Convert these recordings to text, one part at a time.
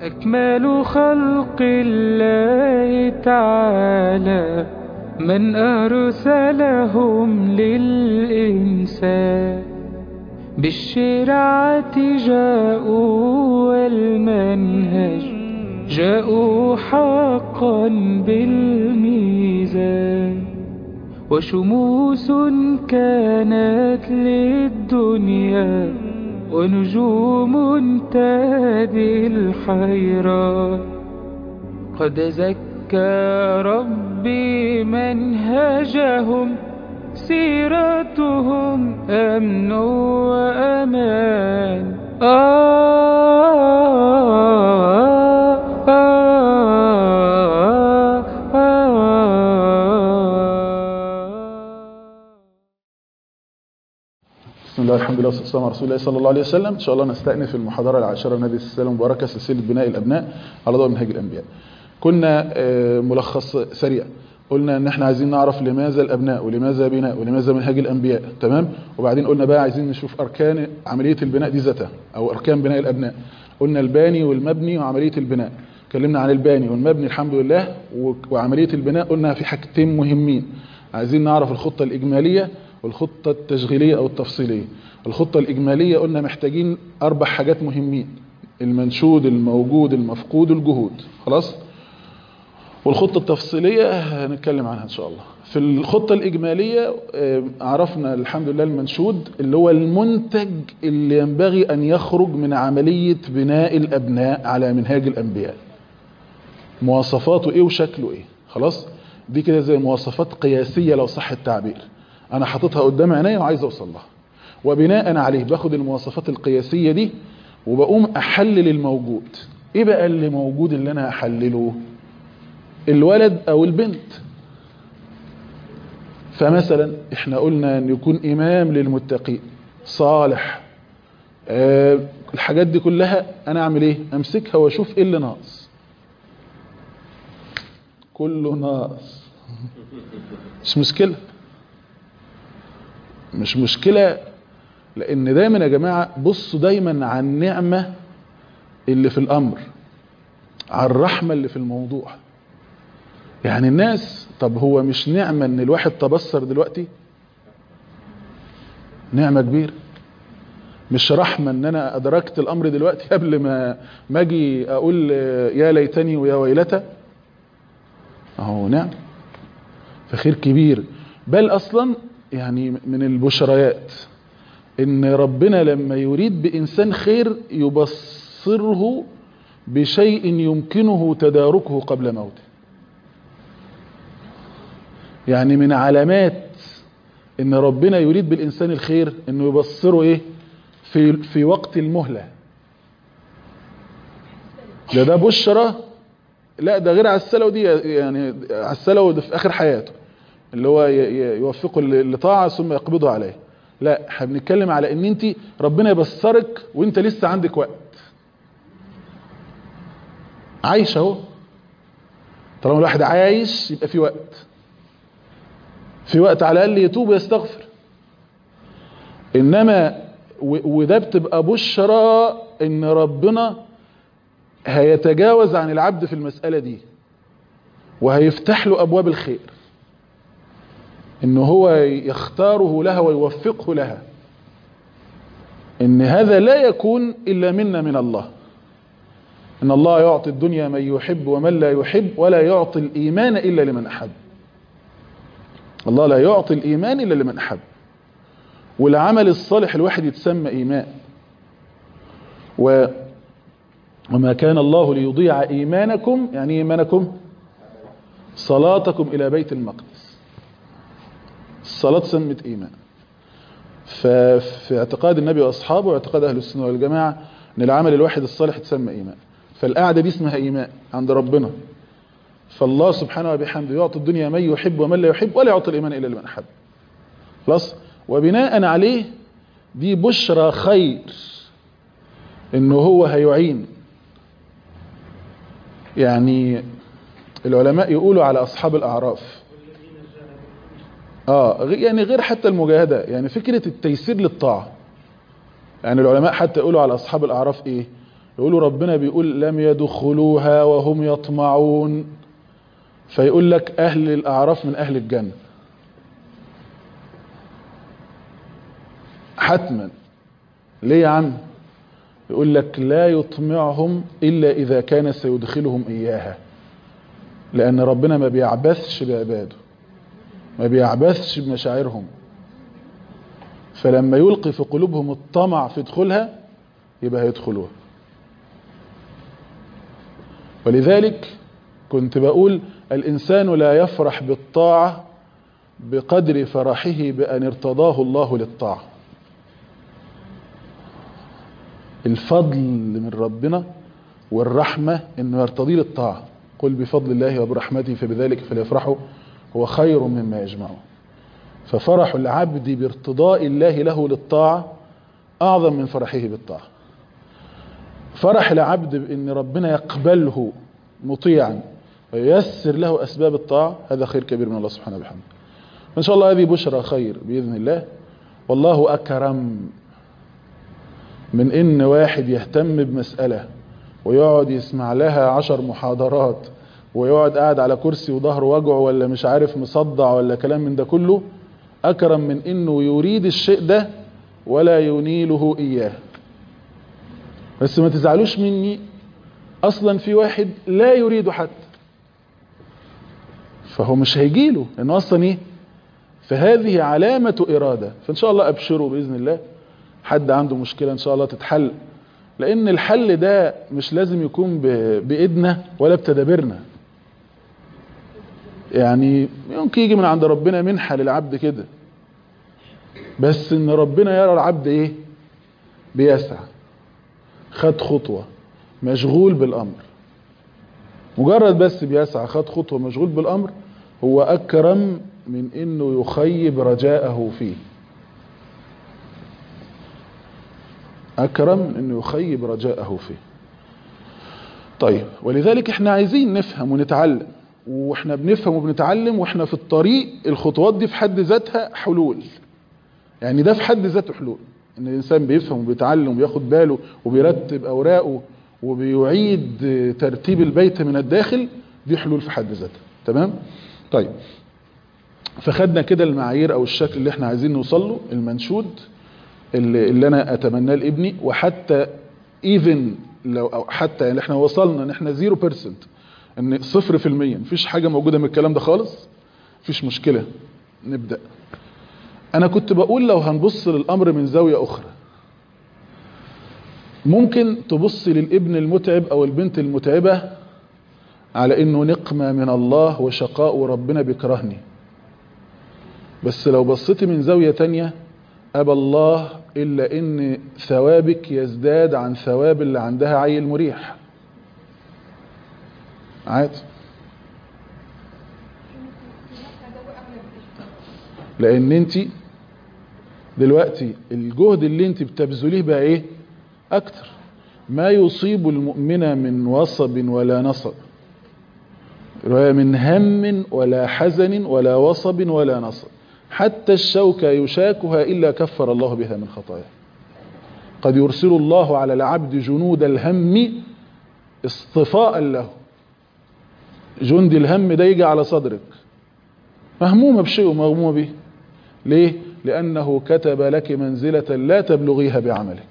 أكمل خلق الله تعالى من أرسلهم للإنسان بالشرعة جاءوا والمنهج جاءوا حقا بالميزان وشموس كانت للدنيا ونجوم تهدي الحيران قد زكى ربي منهجهم سيرتهم أمن وأمان آه آه آه آه بسم الله الحمد لله والصلاه والسلام على رسول الله صلى الله عليه وسلم ان شاء الله نستأنف المحاضره العاشره النبي صلى الله عليه وسلم مباركه سلسله بناء الابناء على ضوء منهج الانبياء كنا آه، ملخص سريع قلنا ان احنا عايزين نعرف لماذا الابناء ولماذا بناء ولماذا منهج الانبياء تمام وبعدين قلنا بقى عايزين نشوف اركان عمليه البناء دي ذاتها او اركان بناء الابناء قلنا الباني والمبني وعمليه البناء اتكلمنا عن الباني والمبني الحمد لله و- وعمليه البناء قلنا في حاجتين مهمين عايزين نعرف الخطه الاجماليه والخطه التشغيليه او التفصيليه الخطه الاجماليه قلنا محتاجين اربع حاجات مهمين المنشود الموجود المفقود الجهود خلاص والخطة التفصيلية هنتكلم عنها إن شاء الله في الخطة الإجمالية آه، عرفنا الحمد لله المنشود اللي هو المنتج اللي ينبغي أن يخرج من عملية بناء الأبناء على منهاج الأنبياء مواصفاته إيه وشكله إيه خلاص دي كده زي مواصفات قياسية لو صح التعبير أنا حاططها قدام عينيا وعايز أوصل لها وبناء عليه باخد المواصفات القياسية دي وبقوم أحلل الموجود إيه بقى اللي موجود اللي أنا أحلله الولد او البنت فمثلا احنا قلنا ان يكون امام للمتقين صالح أه الحاجات دي كلها انا اعمل ايه امسكها واشوف ايه اللي ناقص كله ناقص مش مشكلة مش مشكلة لان دايما يا جماعة بصوا دايما على النعمة اللي في الامر على الرحمة اللي في الموضوع يعني الناس طب هو مش نعمة ان الواحد تبصر دلوقتي نعمة كبيرة مش رحمة ان انا ادركت الامر دلوقتي قبل ما ما اجي اقول يا ليتني ويا ويلتى اهو نعم فخير كبير بل اصلا يعني من البشريات ان ربنا لما يريد بانسان خير يبصره بشيء يمكنه تداركه قبل موته يعني من علامات ان ربنا يريد بالانسان الخير انه يبصره ايه في في وقت المهله ده ده بشرى لا ده غير عسله ودي يعني عسله وده في اخر حياته اللي هو ي- ي- يوفقه ل- لطاعه ثم يقبضه عليه لا احنا بنتكلم على ان انت ربنا يبصرك وانت لسه عندك وقت عايش اهو طالما الواحد عايش يبقى في وقت في وقت على الاقل يتوب ويستغفر انما و- وده بتبقى بشرى ان ربنا هيتجاوز عن العبد في المسألة دي وهيفتح له ابواب الخير ان هو يختاره لها ويوفقه لها ان هذا لا يكون الا منا من الله ان الله يعطي الدنيا من يحب ومن لا يحب ولا يعطي الايمان الا لمن احب الله لا يعطي الإيمان إلا لمن أحب والعمل الصالح الواحد يتسمى إيمان و وما كان الله ليضيع إيمانكم يعني إيمانكم صلاتكم إلى بيت المقدس الصلاة سمت إيمان ففي اعتقاد النبي وأصحابه واعتقاد أهل السنة والجماعة أن العمل الواحد الصالح تسمى إيمان فالقعدة دي اسمها إيمان عند ربنا فالله سبحانه وبحمده يعطي الدنيا من يحب ومن لا يحب ولا يعطي الإيمان إلا لمن أحب خلاص وبناء عليه دي بشرى خير إنه هو هيعين يعني العلماء يقولوا على أصحاب الأعراف آه غ- يعني غير حتى المجاهدة يعني فكرة التيسير للطاعة يعني العلماء حتى يقولوا على أصحاب الأعراف إيه يقولوا ربنا بيقول لم يدخلوها وهم يطمعون فيقول لك أهل الأعراف من أهل الجنة حتما ليه يا عم يقول لك لا يطمعهم إلا إذا كان سيدخلهم إياها لأن ربنا ما بيعبثش بعباده ما بيعبثش بمشاعرهم فلما يلقي في قلوبهم الطمع في دخولها يبقى هيدخلوها ولذلك كنت بقول الإنسان لا يفرح بالطاعة بقدر فرحه بأن ارتضاه الله للطاعة الفضل من ربنا والرحمة انه يرتضي للطاعة قل بفضل الله وبرحمته فبذلك فليفرحوا هو خير مما يجمعون ففرح العبد بارتضاء الله له للطاعة أعظم من فرحه بالطاعة فرح العبد بأن ربنا يقبله مطيعا وييسر له أسباب الطاعة هذا خير كبير من الله سبحانه وبحمده إن شاء الله هذه بشرى خير بإذن الله والله أكرم من إن واحد يهتم بمسألة ويقعد يسمع لها عشر محاضرات ويقعد قاعد على كرسي وظهره وجعه ولا مش عارف مصدع ولا كلام من ده كله أكرم من إنه يريد الشيء ده ولا ينيله إياه بس ما تزعلوش مني أصلا في واحد لا يريد حتى فهو مش هيجيله لأنه أصلا إيه فهذه علامة إرادة فإن شاء الله أبشروا بإذن الله حد عنده مشكلة إن شاء الله تتحل لأن الحل ده مش لازم يكون بإيدنا ولا بتدابيرنا يعني يمكن يجي من عند ربنا منحة للعبد كده بس ان ربنا يرى العبد ايه بيسعى خد خطوة مشغول بالامر مجرد بس بيسعى خد خطوة مشغول بالامر هو اكرم من انه يخيب رجاءه فيه اكرم من انه يخيب رجاءه فيه طيب ولذلك احنا عايزين نفهم ونتعلم واحنا بنفهم وبنتعلم واحنا في الطريق الخطوات دي في حد ذاتها حلول يعني ده في حد ذاته حلول ان الانسان بيفهم وبيتعلم وبياخد باله وبيرتب اوراقه وبيعيد ترتيب البيت من الداخل دي حلول في حد ذاتها تمام طيب فخدنا كده المعايير او الشكل اللي احنا عايزين نوصل له المنشود اللي, اللي انا اتمناه لابني وحتى ايفن لو أو حتى يعني احنا وصلنا ان احنا 0% ان صفر في المية مفيش حاجة موجودة من الكلام ده خالص مفيش مشكلة نبدأ انا كنت بقول لو هنبص للامر من زاوية اخرى ممكن تبص للابن المتعب او البنت المتعبة على انه نقمة من الله وشقاء وربنا بيكرهني بس لو بصيت من زاوية تانية ابى الله الا ان ثوابك يزداد عن ثواب اللي عندها عيل مريح عادي لان انت دلوقتي الجهد اللي انت بتبذليه بقى ايه اكتر ما يصيب المؤمن من وصب ولا نصب من هم ولا حزن ولا وصب ولا نصب حتى الشوكة يشاكها إلا كفر الله بها من خطايا قد يرسل الله على العبد جنود الهم اصطفاء له جند الهم ده يجي على صدرك مهمومة بشيء ومغمومة به ليه؟ لأنه كتب لك منزلة لا تبلغيها بعملك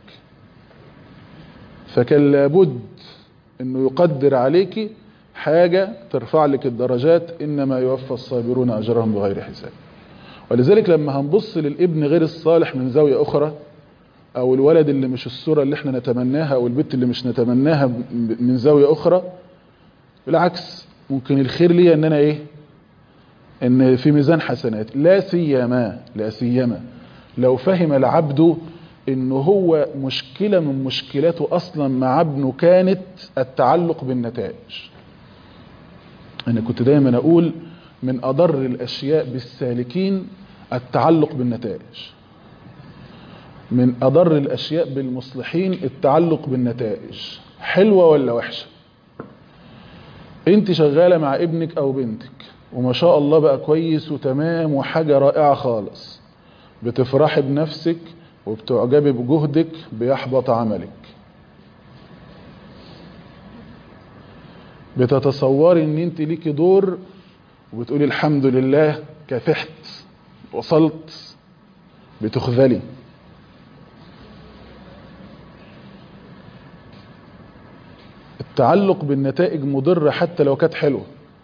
فكان لابد أنه يقدر عليك حاجة ترفع لك الدرجات إنما يوفى الصابرون أجرهم بغير حساب ولذلك لما هنبص للابن غير الصالح من زاوية أخرى أو الولد اللي مش الصورة اللي احنا نتمناها أو البنت اللي مش نتمناها من زاوية أخرى بالعكس ممكن الخير لي ان انا ايه ان في ميزان حسنات لا سيما لا سيما لو فهم العبد انه هو مشكلة من مشكلاته اصلا مع ابنه كانت التعلق بالنتائج انا كنت دايما اقول من اضر الاشياء بالسالكين التعلق بالنتائج من اضر الاشياء بالمصلحين التعلق بالنتائج حلوة ولا وحشة انت شغالة مع ابنك او بنتك وما شاء الله بقى كويس وتمام وحاجة رائعة خالص بتفرحي بنفسك وبتعجبي بجهدك بيحبط عملك بتتصوري ان انت ليكي دور وبتقولي الحمد لله كافحت وصلت بتخذلي التعلق بالنتائج مضر حتى لو كانت حلوه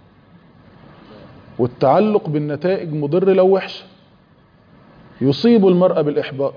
والتعلق بالنتائج مضر لو وحشه يصيب المرأة بالإحباط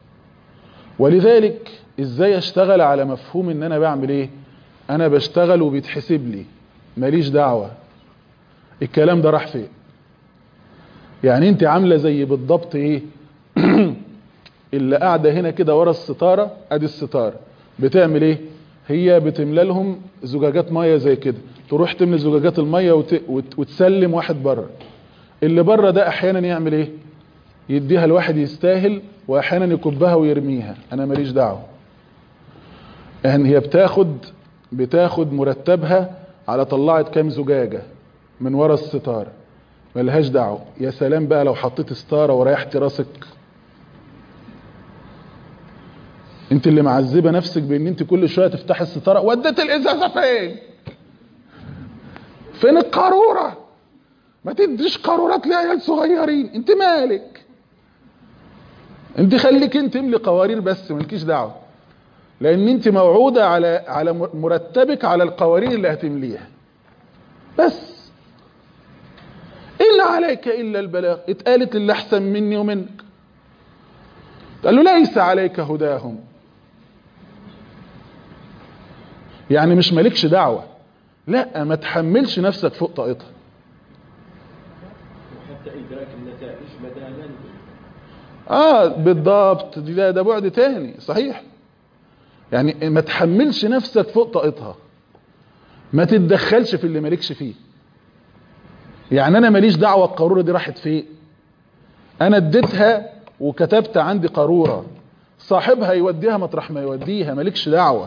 ولذلك ازاي اشتغل على مفهوم ان انا بعمل ايه انا بشتغل وبيتحسب لي ماليش دعوة الكلام ده راح فين يعني انت عاملة زي بالضبط ايه اللي قاعدة هنا كده ورا الستارة ادي الستارة بتعمل ايه هي بتملى لهم زجاجات مية زي كده تروح تملى زجاجات المية وت... وت... وتسلم واحد بره اللي بره ده احيانا يعمل ايه يديها الواحد يستاهل واحيانا يكبها ويرميها انا ماليش دعوه يعني هي بتاخد بتاخد مرتبها على طلعت كام زجاجه من ورا الستاره ملهاش دعوه يا سلام بقى لو حطيت ستاره وريحت راسك انت اللي معذبه نفسك بان انت كل شويه تفتح الستاره وديت الازازه فين فين القاروره ما تديش قارورات لعيال صغيرين انت مالك انت خليك انت املي قوارير بس مالكيش دعوه لان انت موعوده على على مرتبك على القوارير اللي هتمليها بس ان عليك الا البلاغ اتقالت للي احسن مني ومنك قال له ليس عليك هداهم يعني مش مالكش دعوه لا ما تحملش نفسك فوق طاقتها وحتى إدراك النتائج مدى لا ندرك اه بالضبط دي ده, ده بعد تاني صحيح يعني ما تحملش نفسك فوق طاقتها ما تتدخلش في اللي مالكش فيه يعني انا ماليش دعوه القاروره دي راحت فين انا اديتها وكتبت عندي قاروره صاحبها يوديها مطرح ما يوديها مالكش دعوه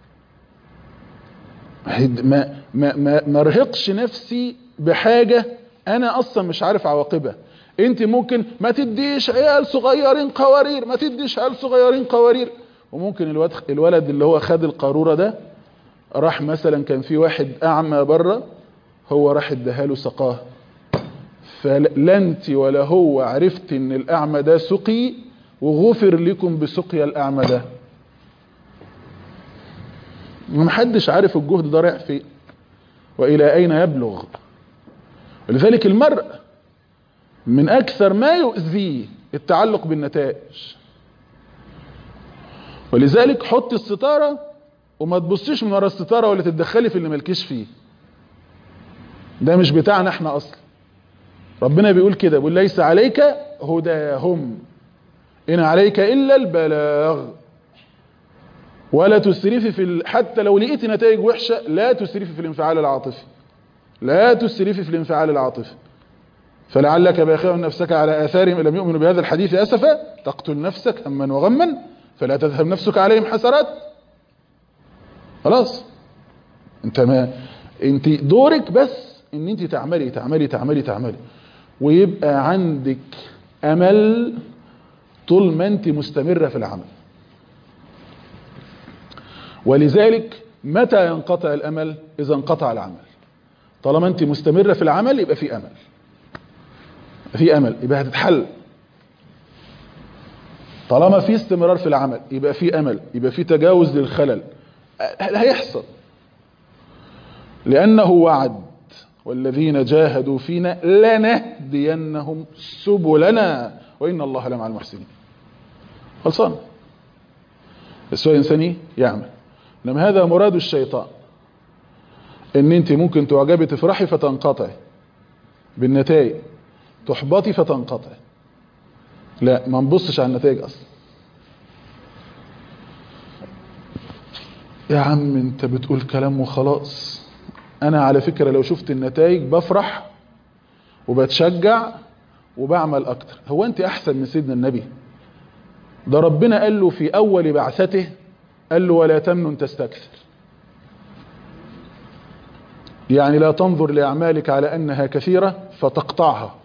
ما ما ما ما ارهقش نفسي بحاجه انا اصلا مش عارف عواقبها انت ممكن ما تديش عيال صغيرين قوارير ما تديش عيال صغيرين قوارير وممكن الولد الولد اللي هو خد القاروره ده راح مثلا كان في واحد اعمى بره هو راح اداها له سقاه فلا انت ولا هو عرفت ان الاعمى ده سقي وغفر لكم بسقيا الاعمى ده محدش عارف الجهد ده رايح فين والى اين يبلغ ولذلك المرء من اكثر ما يؤذيه التعلق بالنتائج ولذلك حط الستاره وما تبصيش من ورا الستاره ولا تتدخلي في اللي مالكيش فيه ده مش بتاعنا احنا اصلا ربنا بيقول كده بيقول ليس عليك هداهم ان عليك الا البلاغ ولا تسرفي في ال... حتى لو لقيتي نتائج وحشه لا تسرفي في الانفعال العاطفي لا تسرفي في الانفعال العاطفي فلعلك باخع نفسك على اثارهم ان لم يؤمنوا بهذا الحديث اسفا تقتل نفسك هما وغما فلا تذهب نفسك عليهم حسرات خلاص انت ما انت دورك بس ان انت تعملي تعملي تعملي تعملي ويبقى عندك امل طول ما انت مستمره في العمل ولذلك متى ينقطع الامل اذا انقطع العمل طالما انت مستمره في العمل يبقى في امل في امل يبقى هتتحل طالما في استمرار في العمل يبقى في امل يبقى في تجاوز للخلل هيحصل لانه وعد والذين جاهدوا فينا لنهدينهم سبلنا وان الله لمع المحسنين خلصان بس هو انساني يعمل انما هذا مراد الشيطان ان انت ممكن تعجبي تفرحي فتنقطعي بالنتائج تحبطي فتنقطعي لا ما نبصش على النتائج اصلا يا عم انت بتقول كلام وخلاص انا على فكرة لو شفت النتائج بفرح وبتشجع وبعمل اكتر هو انت احسن من سيدنا النبي ده ربنا قال له في اول بعثته قال له ولا تمنن تستكثر يعني لا تنظر لاعمالك على انها كثيرة فتقطعها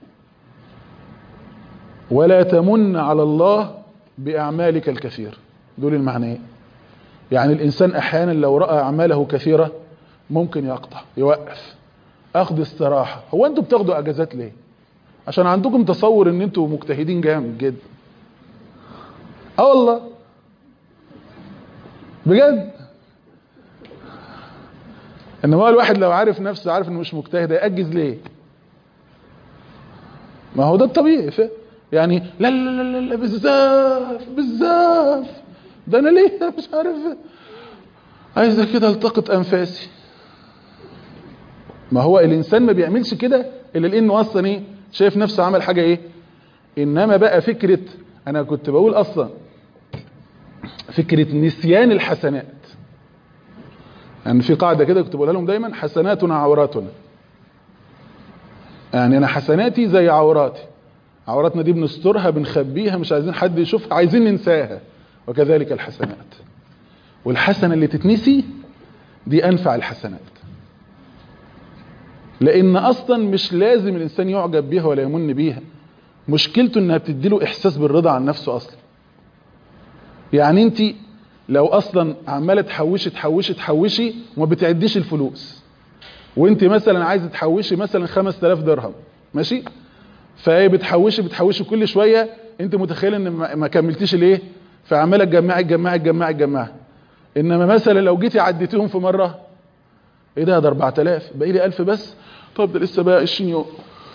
ولا تمن على الله باعمالك الكثير دول المعنى يعني الانسان احيانا لو راى اعماله كثيره ممكن يقطع يوقف اخد استراحة هو انتوا بتاخدوا اجازات ليه عشان عندكم تصور ان انتوا مجتهدين جامد جدا اه والله بجد انما هو الواحد لو عارف نفسه عارف انه مش مجتهد هيأجز ليه ما هو ده الطبيعي ف... يعني لا لا لا لا, لا بالزاف بالزاف ده انا ليه مش عارف عايزه كده التقط انفاسي ما هو الانسان ما بيعملش كده الا لانه اصلا ايه شايف نفسه عمل حاجه ايه انما بقى فكره انا كنت بقول اصلا فكره نسيان الحسنات يعني في قاعده كده كنت بقولها لهم دايما حسناتنا عوراتنا يعني انا حسناتي زي عوراتي عوراتنا دي بنسترها بنخبيها مش عايزين حد يشوفها عايزين ننساها وكذلك الحسنات والحسنه اللي تتنسي دي انفع الحسنات لان اصلا مش لازم الانسان يعجب بيها ولا يمن بيها مشكلته انها بتديله احساس بالرضا عن نفسه اصلا يعني انت لو اصلا عماله تحوشي تحوشي تحوشي وما بتعديش الفلوس وانت مثلا عايزه تحوشي مثلا 5000 درهم ماشي فهي بتحوشي بتحوشي كل شويه انت متخيل ان ما ما كملتيش الايه فعماله تجمعي تجمعي تجمعي تجمعي انما مثلا لو جيتي عديتيهم في مره ايه ده ده 4000 باقي لي 1000 بس طب ده لسه بقى 20 يوم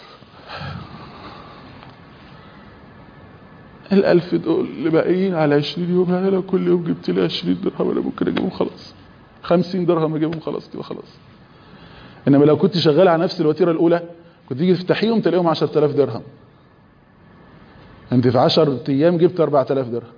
الألف دول اللي باقيين على 20 يوم يعني لو كل يوم جبت لي 20 درهم انا ممكن اجيبهم خلاص 50 درهم اجيبهم خلاص كده خلاص انما لو كنت شغال على نفس الوتيره الاولى كنت تيجي تفتحيهم تلاقيهم 10000 درهم انت في 10 ايام جبت 4000 درهم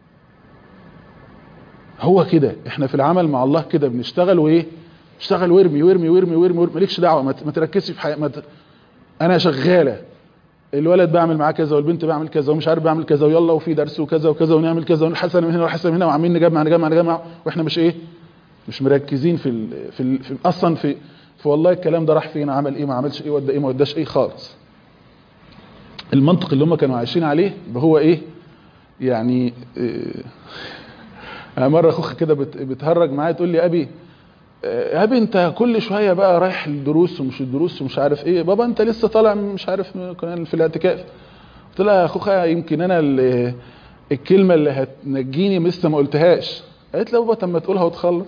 هو كده احنا في العمل مع الله كده بنشتغل وايه اشتغل وارمي وارمي وارمي وارمي, وارمي. مالكش دعوه ما ت- ما تركزش في حياه ما ت... انا شغاله الولد بعمل معاه كذا والبنت بعمل كذا ومش عارف بعمل كذا ويلا وفي درس وكذا وكذا ونعمل كذا ونحسن من هنا ونحسن من هنا وعمالين نجمع نجمع نجمع واحنا مش ايه مش مركزين في ال... في, ال... في اصلا في في والله الكلام ده راح فين عمل ايه ما عملش ايه ودى ايه ما وداش ايه خالص المنطق اللي هم كانوا عايشين عليه هو ايه يعني إيه أنا مره اخوك كده بت... بتهرج معايا تقول لي ابي يا ابي انت كل شويه بقى رايح الدروس ومش الدروس ومش عارف ايه بابا انت لسه طالع مش عارف من- كنا في الاعتكاف قلت لها يا اخوخا يمكن انا اللي الكلمه اللي هتنجيني لسه ما قلتهاش قالت لي يا بابا طب ما تقولها وتخلص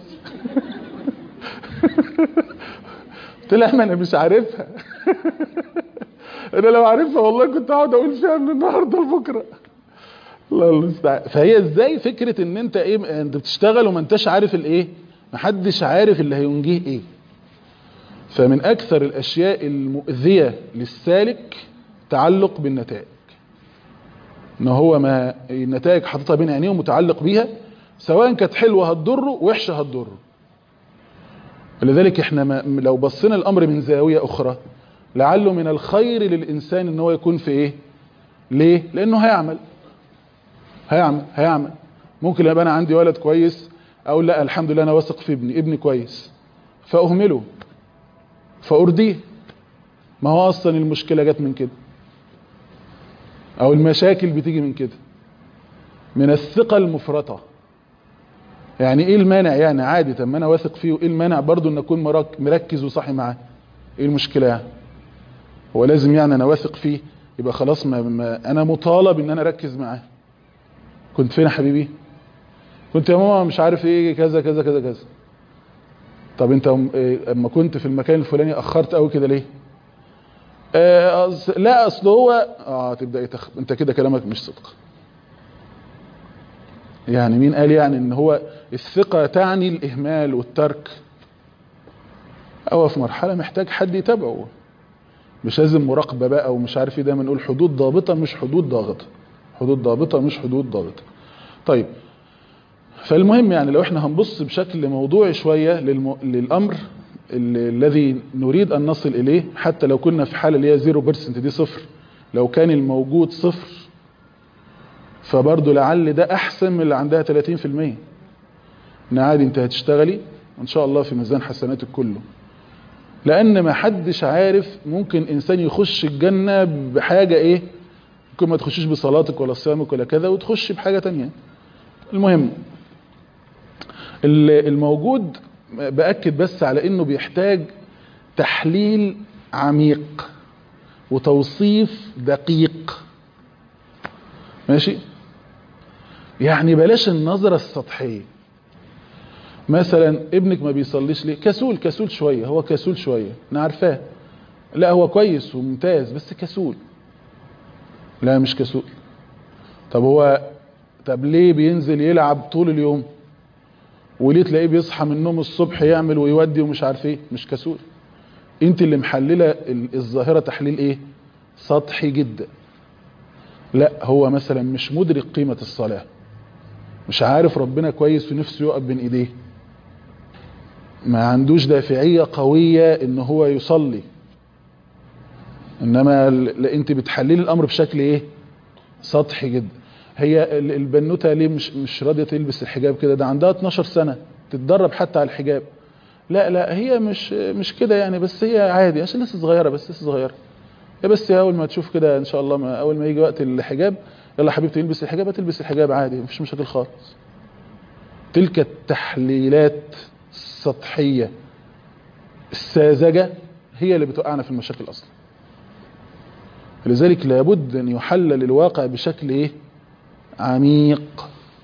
قلت لها ما انا مش عارفها انا لو عارفها والله كنت هقعد اقول فيها من النهارده لبكره الله المستعان فهي ازاي فكره ان انت ايه انت بتشتغل وما انتش عارف الايه محدش عارف اللي هينجيه ايه فمن اكثر الاشياء المؤذيه للسالك تعلق بالنتائج ان هو ما النتائج حاططها بين عينيه ومتعلق بيها سواء كانت حلوه هتضره وحشه هتضره ولذلك احنا ما لو بصينا الامر من زاويه اخرى لعله من الخير للانسان ان هو يكون في ايه ليه لانه هيعمل هيعمل هيعمل ممكن يبقى انا عندي ولد كويس اقول لا الحمد لله انا واثق في ابني ابني كويس فاهمله فارديه ما هو اصلا المشكله جت من كده او المشاكل بتيجي من كده من الثقه المفرطه يعني ايه المانع يعني عادي طب ما انا واثق فيه وايه المانع برضو ان اكون مراك- مركز وصاحي معاه ايه المشكله يعني هو لازم يعني انا واثق فيه يبقى خلاص ما, ما انا مطالب ان انا اركز معاه كنت فين يا حبيبي كنت يا ماما مش عارف ايه كذا كذا كذا كذا طب انت أم- إيه، اما كنت في المكان الفلاني اخرت قوي كده ليه آه أص... لا اصل هو اه تبدا يتخ... انت كده كلامك مش صدق يعني مين قال يعني ان هو الثقة تعني الاهمال والترك او في مرحلة محتاج حد يتابعه مش لازم مراقبة بقى ومش عارف ايه دايما نقول حدود ضابطة مش حدود ضاغطة حدود ضابطة مش حدود ضاغطة طيب فالمهم يعني لو احنا هنبص بشكل موضوعي شوية للم... للأمر ال- الذي نريد أن نصل إليه حتى لو كنا في حالة اللي هي 0% دي صفر لو كان الموجود صفر فبرضه لعل ده أحسن من اللي عندها 30% إن عادي أنت هتشتغلي وإن شاء الله في ميزان حسناتك كله لأن ما حدش عارف ممكن إنسان يخش الجنة بحاجة إيه ممكن ما تخشيش بصلاتك ولا صيامك ولا كذا وتخش بحاجة تانية المهم ال- الموجود باكد بس على انه بيحتاج تحليل عميق وتوصيف دقيق ماشي يعني بلاش النظرة السطحية مثلا ابنك ما بيصليش ليه كسول كسول شوية هو كسول شوية انا عارفاه لا هو كويس وممتاز بس كسول لا مش كسول طب هو طب ليه بينزل يلعب طول اليوم وليه تلاقيه بيصحى من النوم الصبح يعمل ويودي ومش عارف ايه مش كسول انت اللي محلله ال- الظاهره تحليل ايه سطحي جدا لا هو مثلا مش مدرك قيمه الصلاه مش عارف ربنا كويس ونفسه يقف بين ايديه ما عندوش دافعيه قويه ان هو يصلي انما ال- لا انت بتحللي الامر بشكل ايه سطحي جدا هي ال- البنوته ليه مش مش راضيه تلبس الحجاب كده ده عندها 12 سنه تتدرب حتى على الحجاب لا لا هي مش مش كده يعني بس هي عادي عشان لسه صغيره بس لسه صغيره هي بس اول ما تشوف كده ان شاء الله ما اول ما يجي وقت الحجاب يلا حبيبتي البس الحجاب هتلبس الحجاب عادي مفيش مشاكل خالص تلك التحليلات السطحيه الساذجه هي اللي بتوقعنا في المشاكل اصلا لذلك لابد ان يحلل الواقع بشكل ايه عميق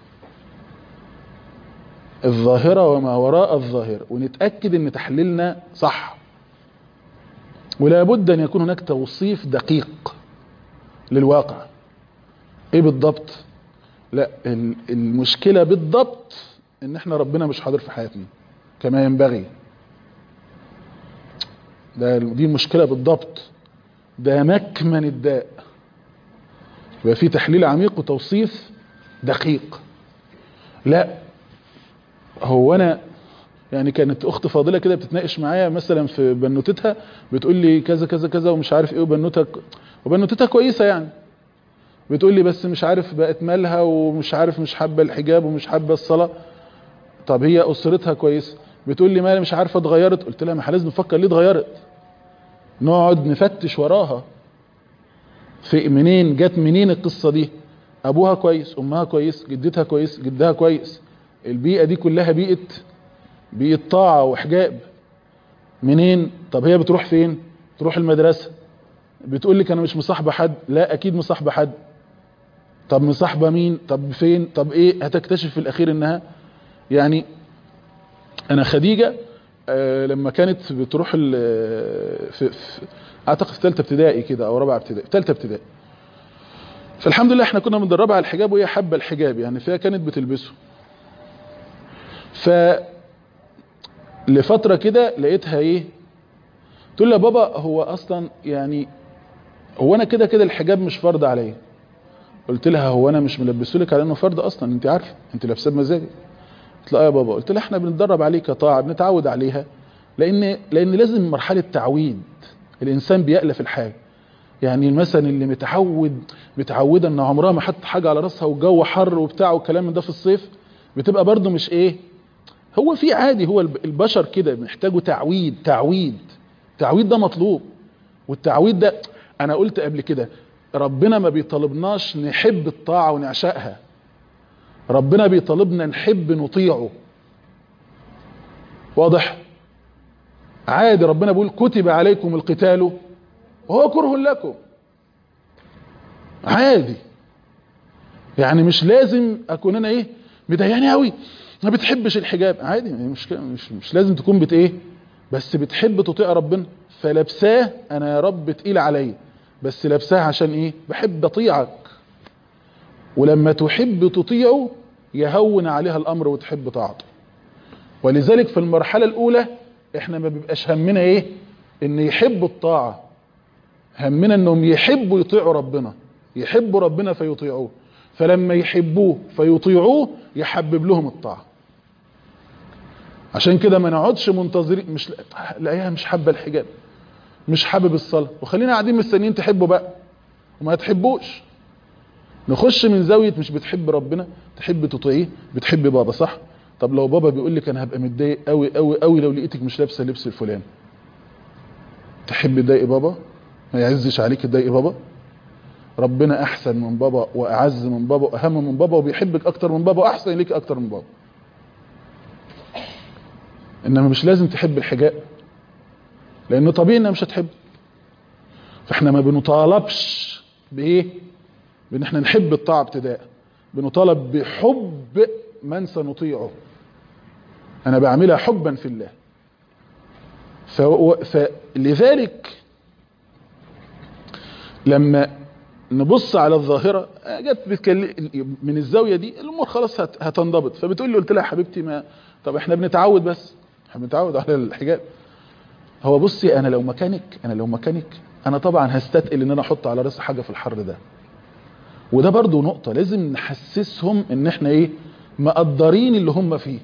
الظاهرة وما وراء الظاهرة ونتأكد ان تحليلنا صح ولا بد ان يكون هناك توصيف دقيق للواقع ايه بالضبط لا ال- المشكلة بالضبط ان احنا ربنا مش حاضر في حياتنا كما ينبغي ده دي المشكلة بالضبط ده مكمن الداء يبقى في تحليل عميق وتوصيف دقيق لا هو انا يعني كانت اخت فاضله كده بتتناقش معايا مثلا في بنوتتها بتقول لي كذا كذا كذا ومش عارف ايه وبنوتها وبنوتتها كويسه يعني بتقول لي بس مش عارف بقت مالها ومش عارف مش حابه الحجاب ومش حابه الصلاه طب هي اسرتها كويسه بتقول لي مالي مش عارفه اتغيرت قلت لها ما احنا لازم نفكر ليه اتغيرت نقعد نفتش وراها في منين جت منين القصه دي ابوها كويس امها كويس جدتها كويس جدها كويس البيئه دي كلها بيئه بيئه طاعه وحجاب منين طب هي بتروح فين تروح المدرسه بتقول لك انا مش مصاحبه حد لا اكيد مصاحبه حد طب مصاحبه مين طب فين طب ايه هتكتشف في الاخير انها يعني انا خديجه آه لما كانت بتروح ال- في, في اعتقد في ثالثه ابتدائي كده او رابعه ابتدائي ثالثه ابتدائي فالحمد لله احنا كنا بندربها على الحجاب وهي حابه الحجاب يعني فهي كانت بتلبسه ف لفتره كده لقيتها ايه تقول لي يا بابا هو اصلا يعني هو انا كده كده الحجاب مش فرض عليا قلت لها هو انا مش ملبسه لك على انه فرض اصلا انت عارفه انت لابساه بمزاجك قلت لها آه يا بابا قلت لها احنا بنتدرب عليه كطاعه بنتعود عليها لان لان لازم مرحله تعويد الانسان بيألف الحاجه يعني مثلا اللي متعود متعوده ان عمرها ما حط حاجه على راسها والجو حر وبتاع والكلام من ده في الصيف بتبقى برضه مش ايه هو في عادي هو الب- البشر كده محتاجوا تعويد تعويد تعويد ده مطلوب والتعويد ده انا قلت قبل كده ربنا ما بيطالبناش نحب الطاعه ونعشقها ربنا بيطالبنا نحب نطيعه واضح عادي ربنا بيقول كتب عليكم القتال وهو كره لكم عادي يعني مش لازم اكون انا ايه مضايقاني قوي ما بتحبش الحجاب عادي مش مش مش لازم تكون بت ايه بس بتحب تطيع ربنا فلابساه انا يا رب تقيل عليا بس لابساه عشان ايه بحب اطيعك ولما تحب تطيعه يهون عليها الامر وتحب طاعته ولذلك في المرحله الاولى احنا ما بيبقاش همنا ايه ان يحبوا الطاعه همنا انهم يحبوا يطيعوا ربنا يحبوا ربنا فيطيعوه فلما يحبوه فيطيعوه يحبب لهم الطاعه عشان كده ما نقعدش منتظرين مش لاقيها مش حابه الحجاب مش حابب الصلاه وخلينا قاعدين مستنيين تحبوا بقى وما تحبوش نخش من زاويه مش بتحب ربنا تحب تطيعيه بتحب بابا صح طب لو بابا بيقول لك انا هبقى متضايق قوي قوي قوي لو لقيتك مش لابسه اللبس الفلاني تحب تضايقي بابا ما يعزش عليك تضايقي بابا ربنا احسن من بابا واعز من بابا واهم من بابا وبيحبك اكتر من بابا واحسن ليك اكتر من بابا انما مش لازم تحب الحجاب لان طبيعي انها مش هتحب فاحنا ما بنطالبش بايه بان احنا نحب الطاعه ابتداء بنطالب بحب من سنطيعه انا بعملها حبا في الله فو- فلذلك لما نبص على الظاهره جت بتكلم من الزاويه دي الامور خلاص هت- هتنضبط فبتقول لي قلت لها يا حبيبتي ما طب احنا بنتعود بس احنا بنتعود على الحجاب هو بصي انا لو مكانك انا لو مكانك انا طبعا هستثقل ان انا احط على راسي حاجه في الحر ده وده برضو نقطه لازم نحسسهم ان احنا ايه مقدرين اللي هم فيه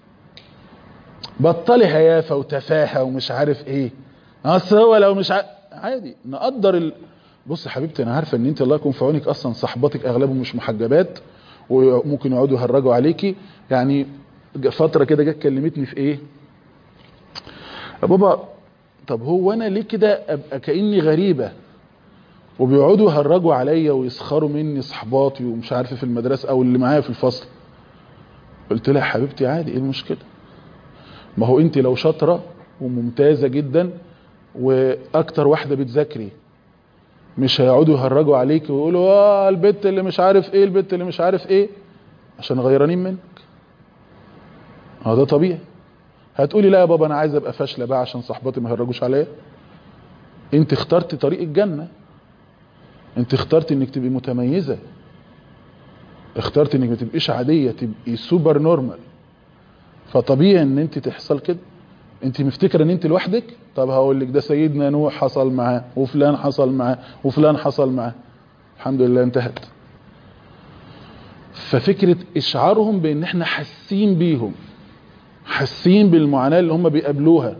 بطلي هيافه وتفاهه ومش عارف ايه اصل هو لو مش ع... عادي نقدر ال... بص يا حبيبتي انا عارفه ان انت الله يكون في عونك اصلا صحباتك اغلبهم مش محجبات وممكن يقعدوا يهرجوا عليكي يعني ج- فتره كده جت كلمتني في ايه يا بابا طب هو انا ليه كده ابقى كاني غريبه وبيقعدوا يهرجوا عليا ويسخروا مني صحباتي ومش عارف في المدرسه او اللي معايا في الفصل قلت لها يا حبيبتي عادي ايه المشكله ما هو انت لو شاطره وممتازه جدا واكتر واحده بتذاكري مش هيقعدوا يهرجوا عليك ويقولوا اه البت اللي مش عارف ايه البت اللي مش عارف ايه عشان غيرانين منك اه ده طبيعي هتقولي لا يا بابا انا عايز ابقى فاشله بقى عشان صحباتي ما يهرجوش عليا انت اخترت طريق الجنه انت اخترت انك تبقي متميزه اخترت انك ما تبقيش عاديه تبقي سوبر نورمال فطبيعي ان انت تحصل كده انت مفتكره ان انت لوحدك طب هقول لك ده سيدنا نوح حصل معاه وفلان حصل معاه وفلان حصل معاه الحمد لله انتهت ففكره اشعارهم بان احنا حاسين بيهم حاسين بالمعاناه اللي هم بيقابلوها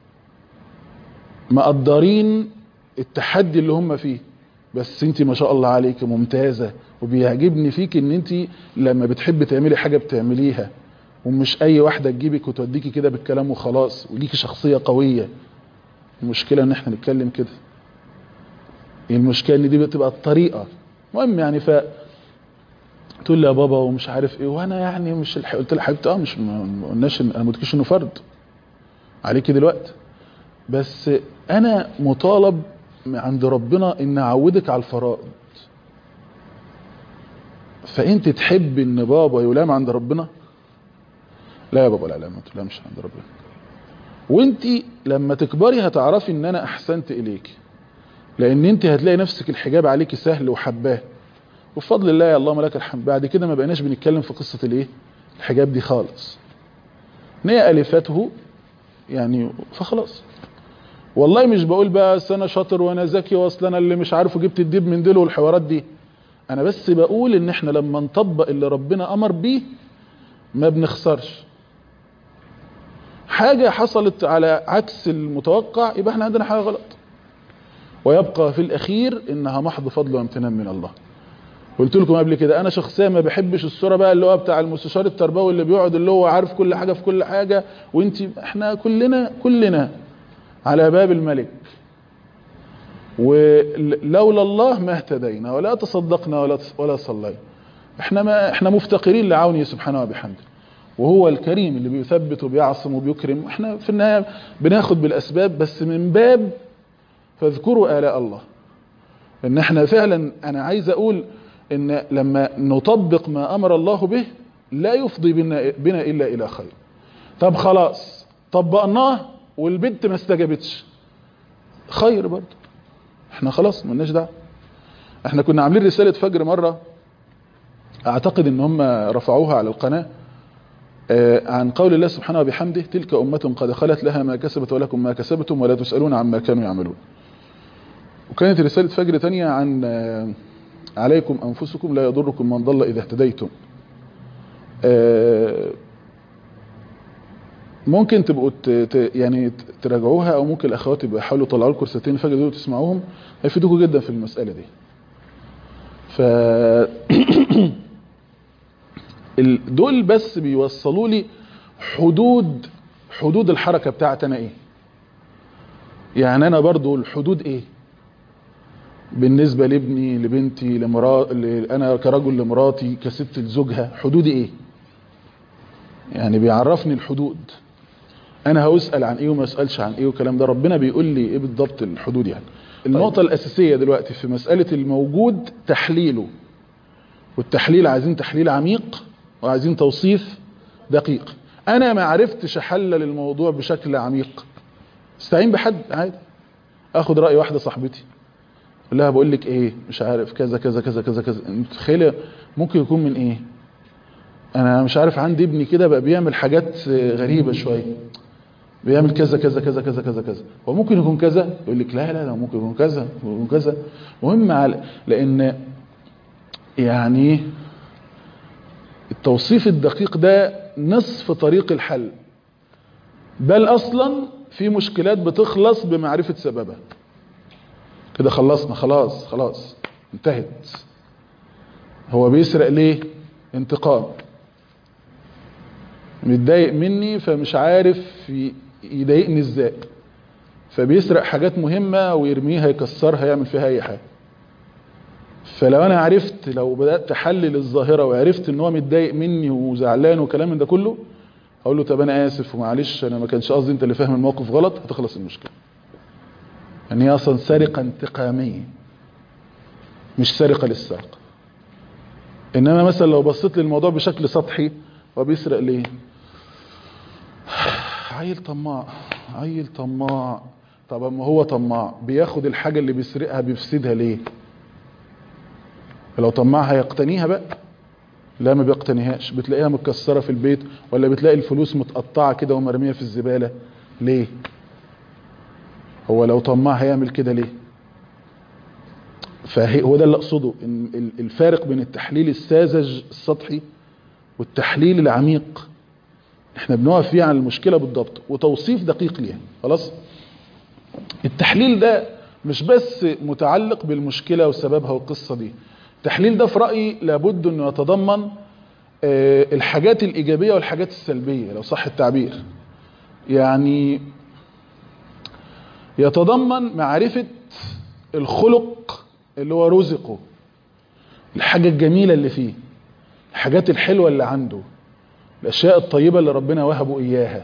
مقدرين التحدي اللي هم فيه بس انت ما شاء الله عليك ممتازه وبيعجبني فيك ان انت لما بتحبي تعملي حاجه بتعمليها ومش اي واحده تجيبك وتوديكي كده بالكلام وخلاص وليكي شخصيه قويه المشكله ان احنا نتكلم كده المشكله ان دي بتبقى الطريقه المهم يعني ف تقول لي يا بابا ومش عارف ايه وانا يعني مش الح... قلت لها حبيبتي اه مش ما ما قلناش إن- انا ما قلتلكيش انه فرض عليكي دلوقتي بس انا مطالب عند ربنا ان اعودك على الفرائض فانت تحب ان بابا يلام عند ربنا لا يا بابا لا لا ما تلامش عند ربنا وانت لما تكبري هتعرفي ان انا احسنت اليك لان انت هتلاقي نفسك الحجاب عليكي سهل وحباه وبفضل الله يا اللهم لك الحمد بعد كده ما بقيناش بنتكلم في قصه الايه الحجاب دي خالص ان هي الفته يعني فخلاص والله مش بقول بقى أصل انا شاطر وانا ذكي واصل انا اللي مش عارفه جبت الديب من ديله والحوارات دي انا بس بقول ان احنا لما نطبق اللي ربنا امر بيه ما بنخسرش حاجة حصلت على عكس المتوقع يبقى احنا عندنا حاجة غلط ويبقى في الاخير انها محض فضل وامتنان من الله قلت لكم قبل كده انا شخصيا ما بحبش الصوره بقى اللي هو بتاع المستشار التربوي اللي بيقعد اللي هو عارف كل حاجه في كل حاجه وانت احنا كلنا كلنا على باب الملك ولولا الله ما اهتدينا ولا تصدقنا ولا ولا صلينا احنا ما احنا مفتقرين لعونه سبحانه وبحمده وهو الكريم اللي بيثبت وبيعصم وبيكرم احنا في النهايه بناخد بالاسباب بس من باب فاذكروا آلاء الله ان احنا فعلا انا عايز اقول ان لما نطبق ما امر الله به لا يفضي بنا, بنا الا الى خير طب خلاص طبقناه والبنت ما استجابتش خير برضه احنا خلاص ملناش دعوه احنا كنا عاملين رساله فجر مره اعتقد ان هم رفعوها على القناه آه، عن قول الله سبحانه وبحمده تلك أمة قد خلت لها ما كسبت ولكم ما كسبتم ولا تسألون عما كانوا يعملون وكانت رسالة فجر تانية عن آه، عليكم أنفسكم لا يضركم من ضل إذا اهتديتم آه، ممكن تبقوا ت- ت- يعني ت- تراجعوها او ممكن الاخوات يبقوا يحاولوا يطلعوا لكم رسالتين فجر دول وتسمعوهم هيفيدوكم جدا في المساله دي ف ال- دول بس بيوصلوا لي حدود حدود الحركه بتاعت انا ايه يعني انا برضو الحدود ايه بالنسبه لابني لبنتي لمرا... ل- انا كرجل لمراتي كست لزوجها حدودي ايه يعني بيعرفني الحدود انا هسال عن ايه وما اسالش عن ايه والكلام ده ربنا بيقول لي ايه بالضبط الحدود يعني النقطه الاساسيه دلوقتي في مساله الموجود تحليله والتحليل عايزين تحليل عميق وعايزين توصيف دقيق انا ما عرفتش احلل الموضوع بشكل عميق استعين بحد عادي اخد راي واحده صاحبتي اقول لها بقول لك ايه مش عارف كذا كذا كذا كذا كذا انت متخيله ممكن يكون من ايه انا مش عارف عندي ابني كده بقى بيعمل حاجات غريبه شويه بيعمل كذا كذا كذا كذا كذا كذا هو ممكن يكون كذا يقول لك لا لا لا ممكن يكون كذا ممكن يكون كذا مهم على لان يعني التوصيف الدقيق ده نصف طريق الحل بل اصلا في مشكلات بتخلص بمعرفة سببها كده خلصنا خلاص خلاص انتهت هو بيسرق ليه انتقام متضايق مني فمش عارف ي- يضايقني ازاي فبيسرق حاجات مهمة ويرميها يكسرها يعمل فيها اي حاجة فلو انا عرفت لو بدات احلل الظاهره وعرفت ان هو متضايق مني وزعلان وكلام من ده كله اقول له طب انا اسف ومعلش انا ما كانش قصدي انت اللي فاهم الموقف غلط هتخلص المشكله ان هي اصلا سرقه انتقاميه مش سرقه للسرقه انما مثلا لو بصيت للموضوع بشكل سطحي هو بيسرق ليه عيل طماع عيل طماع طب اما هو طماع بياخد الحاجه اللي بيسرقها بيفسدها ليه فلو طماعها يقتنيها بقى لا ما بيقتنيهاش بتلاقيها متكسره في البيت ولا بتلاقي الفلوس متقطعه كده ومرميه في الزباله ليه هو لو طماع هيعمل كده ليه فهي هو ده اللي اقصده ان ال- الفارق بين التحليل الساذج السطحي والتحليل العميق احنا بنقف فيه على المشكله بالضبط وتوصيف دقيق ليها خلاص التحليل ده مش بس متعلق بالمشكله وسببها والقصه دي التحليل ده في رايي لابد انه يتضمن آه، الحاجات الايجابيه والحاجات السلبيه لو صح التعبير يعني يتضمن معرفه الخلق اللي هو رزقه الحاجه الجميله اللي فيه الحاجات الحلوه اللي عنده الاشياء الطيبه اللي ربنا وهبه اياها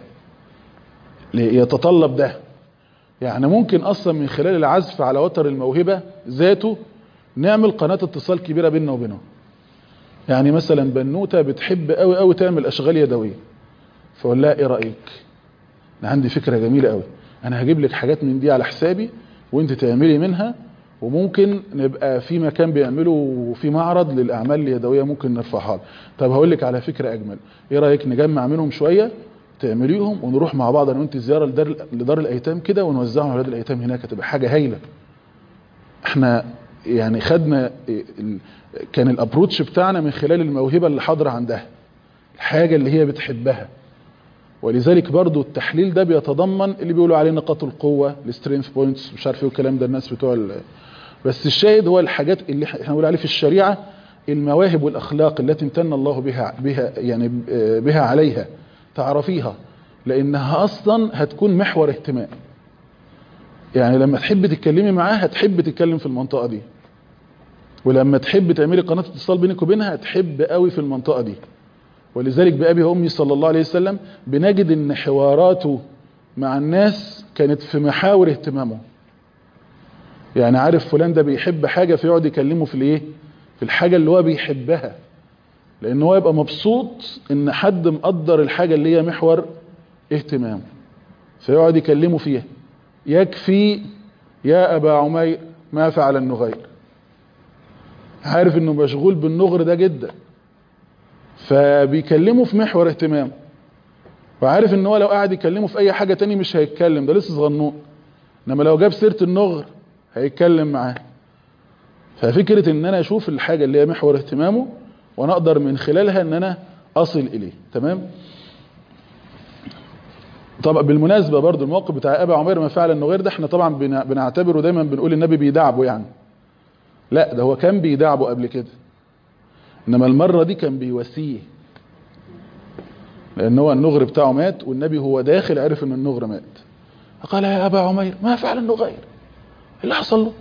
يتطلب ده يعني ممكن اصلا من خلال العزف على وتر الموهبه ذاته نعمل قناه اتصال كبيره بيننا وبينهم يعني مثلا بنوته بتحب قوي قوي تعمل اشغال يدويه فاقول لها ايه رايك انا عندي فكره جميله قوي انا هجيب لك حاجات من دي على حسابي وانت تعملي منها وممكن نبقى في مكان بيعملوا في معرض للاعمال اليدويه ممكن نرفعها لك. طب هقول لك على فكره اجمل ايه رايك نجمع منهم شويه تعمليهم ونروح مع بعض انا وانت زياره لدار, لدار الايتام كده ونوزعهم على اولاد الايتام هناك هتبقى حاجه هايله احنا يعني خدنا ال- كان الابروتش بتاعنا من خلال الموهبه اللي حاضره عندها الحاجه اللي هي بتحبها ولذلك برضو التحليل ده بيتضمن اللي بيقولوا عليه نقاط القوه السترينث بوينتس مش عارف ايه والكلام ده الناس بتوع ال- بس الشاهد هو الحاجات اللي احنا بنقول عليه في الشريعه المواهب والاخلاق التي امتن الله بها بها يعني بها عليها تعرفيها لانها اصلا هتكون محور اهتمام يعني لما تحب تتكلمي معاه هتحب تتكلم في المنطقه دي ولما تحب تعملي قناه اتصال بينك وبينها هتحب قوي في المنطقه دي ولذلك بأبي وأمي صلى الله عليه وسلم بنجد ان حواراته مع الناس كانت في محاور اهتمامه يعني عارف فلان ده بيحب حاجة فيقعد يكلمه في الايه في الحاجة اللي هو بيحبها لان هو يبقى مبسوط ان حد مقدر الحاجة اللي هي محور اهتمامه فيقعد يكلمه فيها يكفي يا ابا عمير ما فعل النغير عارف انه مشغول بالنغر ده جدا فبيكلمه في محور اهتمامه وعارف ان هو لو قعد يكلمه في اي حاجة تاني مش هيتكلم ده لسه صغنون انما لو جاب سيرة النغر هيتكلم معاه ففكرة ان انا اشوف الحاجة اللي هي محور اهتمامه وانا اقدر من خلالها ان انا اصل اليه تمام طبعا بالمناسبة برضو الموقف بتاع ابا عمير ما فعل النغير ده احنا طبعا بنا- بنعتبره دايما بنقول النبي بيدعبه يعني لا ده هو كان بيدعبه قبل كده انما المرة دي كان بيواسيه لان هو النغر بتاعه مات والنبي هو داخل عرف ان النغر مات فقال يا ابا عمير ما فعل النغير ايه اللي حصل له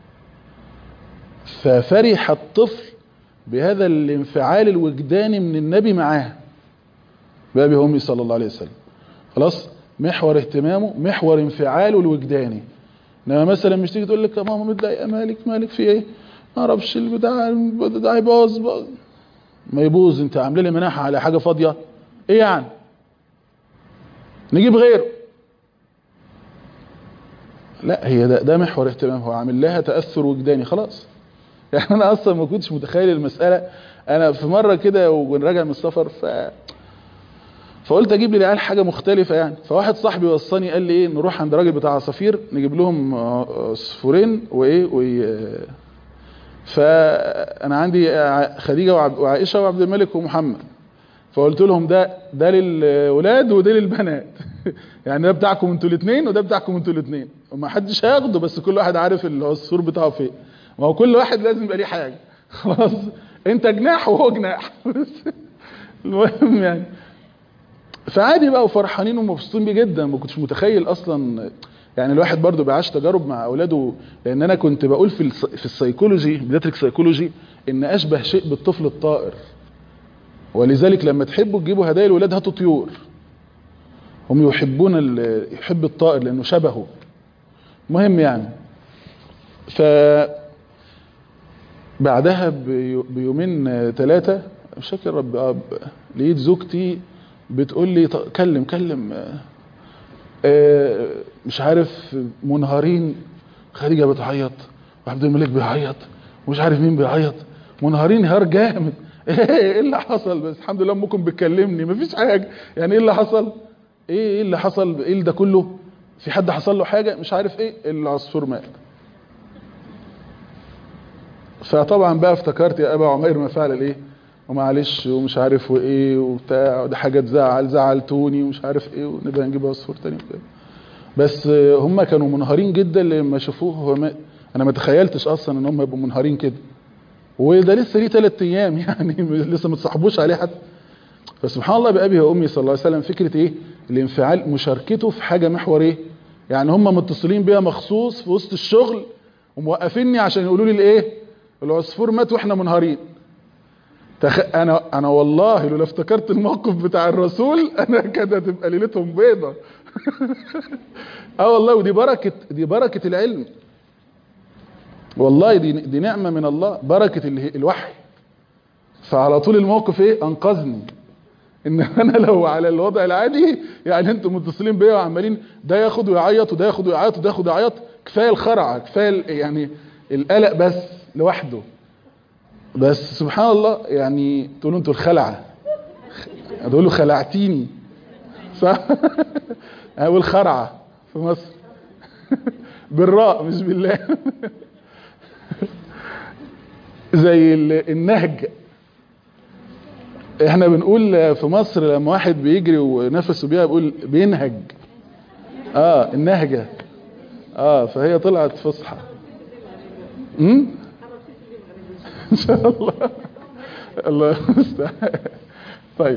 ففرح الطفل بهذا الانفعال الوجداني من النبي معاه بأبي وأمي صلى الله عليه وسلم خلاص محور اهتمامه محور انفعاله الوجداني انما مثلا مش تيجي تقول لك يا ماما متضايقه مالك مالك في ايه ما اعرفش البتاع ده هيبوظ بقى. ما يبوظ انت عامله لي مناحه على حاجه فاضيه ايه يعني نجيب غيره لا هي ده, ده محور اهتمام هو عامل لها تاثر وجداني خلاص يعني انا اصلا ما كنتش متخيل المساله انا في مره كده وراجع من السفر ف فقلت اجيب لي العيال حاجه مختلفه يعني فواحد صاحبي وصاني قال لي ايه نروح عند راجل بتاع عصافير نجيب لهم آه، عصفورين وايه وي... فانا عندي ع- خديجه وعب- وعائشه وعبد الملك ومحمد فقلت لهم ده ده للولاد وده للبنات يعني ده بتاعكم انتوا الاثنين وده بتاعكم انتوا الاثنين وما حدش هياخده بس كل واحد عارف العصفور بتاعه فين ما هو كل واحد لازم يبقى ليه حاجه خلاص انت جناح وهو جناح المهم يعني فعادي بقى وفرحانين ومبسوطين بيه جدا ما كنتش متخيل اصلا يعني الواحد برضو بيعيش تجارب مع اولاده لان انا كنت بقول في الس- في السيكولوجي بيداتريك سيكولوجي ان اشبه شيء بالطفل الطائر ولذلك لما تحبوا تجيبوا هدايا الولاد هاتوا طيور هم يحبون ال- يحب الطائر لانه شبهه مهم يعني ف بعدها بيو- بيومين ثلاثة مش فاكر رب آه، ب- لقيت زوجتي بتقول لي "ط- كلم كلم آه، آه، مش عارف منهارين خديجة بتعيط وعبد الملك بيعيط ومش عارف مين بيعيط منهارين هار جامد ايه اللي حصل بس الحمد لله امكم بتكلمني مفيش حاجه يعني ايه اللي حصل ايه ايه اللي حصل ايه ده كله في حد حصل له حاجه مش عارف ايه العصفور مات فطبعا بقى افتكرت يا ابا عمير ما فعل الايه ومعلش ومش عارف وايه وبتاع وده حاجه تزعل زعلتوني ومش عارف ايه ونبقى نجيب عصفور تاني وكده بس هم كانوا منهارين جدا لما شافوه هو مات انا ما تخيلتش اصلا ان هم يبقوا منهارين كده وده لسه ليه ثلاث ايام يعني لسه ما تصاحبوش عليه حتى فسبحان الله بأبي وأمي صلى الله عليه وسلم فكرة إيه الانفعال مشاركته في حاجة محور إيه يعني هم متصلين بيها مخصوص في وسط الشغل وموقفيني عشان يقولوا لي الإيه العصفور مات وإحنا منهارين تخ... أنا أنا والله لو افتكرت الموقف بتاع الرسول أنا كده تبقى ليلتهم بيضة اه والله ودي بركة دي بركة العلم والله دي دي نعمة من الله بركة ال- الوحي فعلى طول الموقف ايه انقذني ان انا لو على الوضع العادي يعني انتم متصلين بيا وعمالين ده ياخد ويعيط وده ياخد ويعيط وده ياخد ويعيط كفايه الخرعه كفايه ال- يعني القلق بس لوحده بس سبحان الله يعني تقولوا انتوا الخلعه تقولوا خلعتيني صح او الخرعه في مصر بالراء مش بالله زي ال- النهج احنا بنقول في مصر لما واحد بيجري ونفسه بيها بيقول بينهج اه النهجة اه فهي طلعت فصحى امم ان شاء الله الله المستعان طيب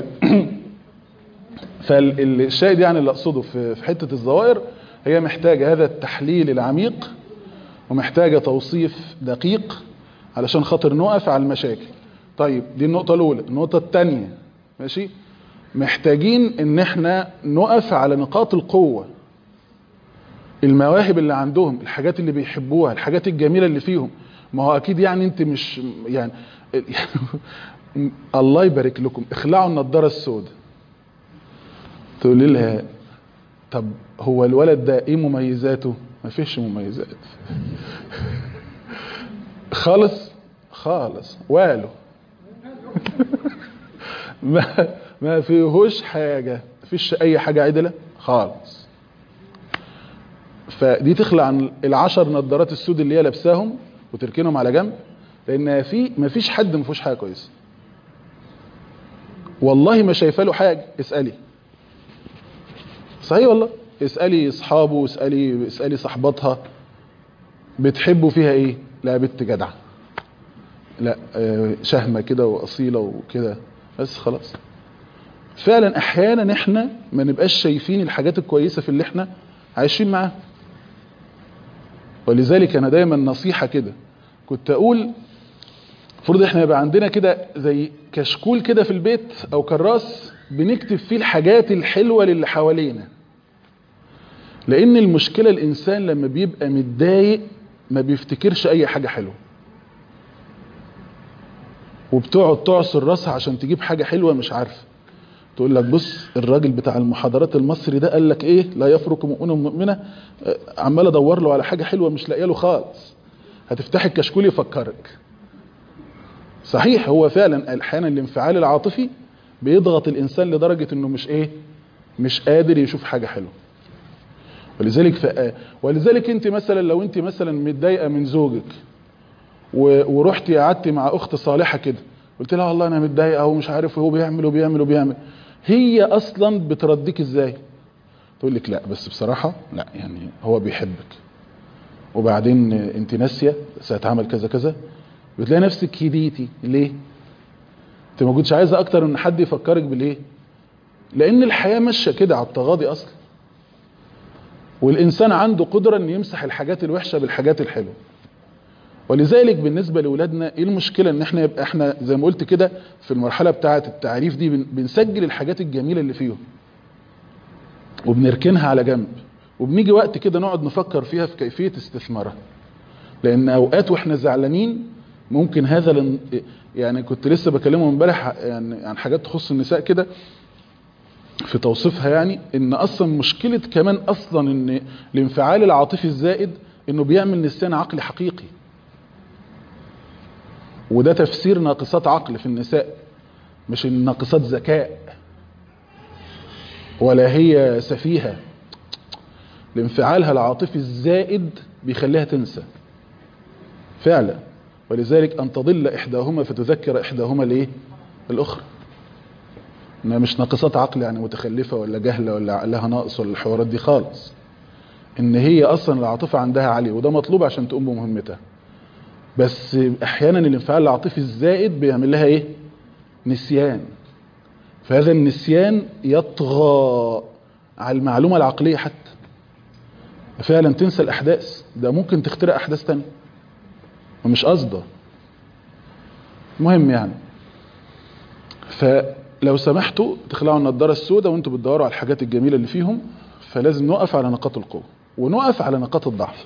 فالشاهد يعني اللي اقصده في في حته الظواهر هي محتاجه هذا التحليل العميق ومحتاجه توصيف دقيق علشان خاطر نقف على المشاكل طيب دي النقطه الاولى النقطه الثانيه ماشي محتاجين ان احنا نقف على نقاط القوه المواهب اللي عندهم الحاجات اللي بيحبوها الحاجات الجميله اللي فيهم ما هو اكيد يعني انت مش يعني الله يبارك لكم اخلعوا النضاره السوداء تقول لها طب هو الولد ده ايه مميزاته ما فيش مميزات خالص خالص واله ما ما فيهوش حاجه ما فيش اي حاجه عدله خالص فدي تخلع عن العشر نظارات السود اللي هي لابساهم وتركنهم على جنب لان في ما فيش حد ما فيهوش حاجه كويسه والله ما شايفه له حاجه اسالي صحيح والله اسالي اصحابه اسالي اسالي صاحباتها بتحبوا فيها ايه لا بنت جدعه لا آه، شهمه كده واصيله وكده بس خلاص فعلا احيانا احنا ما نبقاش شايفين الحاجات الكويسه في اللي احنا عايشين معاه ولذلك انا دايما نصيحه كده كنت اقول المفروض احنا يبقى عندنا كده زي كشكول كده في البيت او كراس بنكتب فيه الحاجات الحلوه للي حوالينا لان المشكله الانسان لما بيبقى متضايق ما بيفتكرش اي حاجه حلوه وبتقعد تعصر راسها عشان تجيب حاجه حلوه مش عارفه تقول لك بص الراجل بتاع المحاضرات المصري ده قال لك ايه لا يفرق مؤمن مؤمنه آه، عمال ادور له على حاجه حلوه مش لاقيه له خالص هتفتح الكشكول يفكرك صحيح هو فعلا احيانا الانفعال العاطفي بيضغط الانسان لدرجه انه مش ايه مش قادر يشوف حاجه حلوه ولذلك ف... ولذلك انت مثلا لو انت مثلا متضايقه من زوجك و... ورحتي قعدتي مع اخت صالحه كده قلت لها والله انا متضايقه ومش عارف هو بيعمل وبيعمل وبيعمل هي اصلا بترديك ازاي تقول لك لا بس بصراحه لا يعني هو بيحبك وبعدين انت ناسيه سيتعمل كذا كذا بتلاقي نفسك هديتي ليه انت ما كنتش عايزه اكتر ان حد يفكرك بالايه لان الحياه ماشيه كده على التغاضي اصلا والانسان عنده قدره ان يمسح الحاجات الوحشه بالحاجات الحلوه ولذلك بالنسبه لاولادنا ايه المشكله ان احنا يبقى احنا زي ما قلت كده في المرحله بتاعه التعريف دي بن- بنسجل الحاجات الجميله اللي فيهم وبنركنها على جنب وبنيجي وقت كده نقعد نفكر فيها في كيفيه استثمارها لان اوقات واحنا زعلانين ممكن هذا لن يعني كنت لسه بكلمه امبارح يعني عن حاجات تخص النساء كده في توصيفها يعني ان اصلا مشكله كمان اصلا ان الانفعال العاطفي الزائد انه بيعمل نسيان عقلي حقيقي وده تفسير ناقصات عقل في النساء مش ناقصات ذكاء ولا هي سفيهه لانفعالها العاطفي الزائد بيخليها تنسى فعلا ولذلك ان تضل احداهما فتذكر احداهما الايه الاخرى انها مش ناقصات عقل يعني متخلفه ولا جهله ولا عقلها ناقص ولا الحوارات دي خالص ان هي اصلا العاطفه عندها عاليه وده مطلوب عشان تقوم بمهمتها بس احيانا الانفعال العاطفي الزائد بيعمل لها ايه نسيان فهذا النسيان يطغى على المعلومه العقليه حتى فعلا تنسى الاحداث ده ممكن تخترع احداث تانية ومش قصده مهم يعني فلو سمحتوا تخلعوا النضاره السوداء وانتوا بتدوروا على الحاجات الجميله اللي فيهم فلازم نقف على نقاط القوه ونقف على نقاط الضعف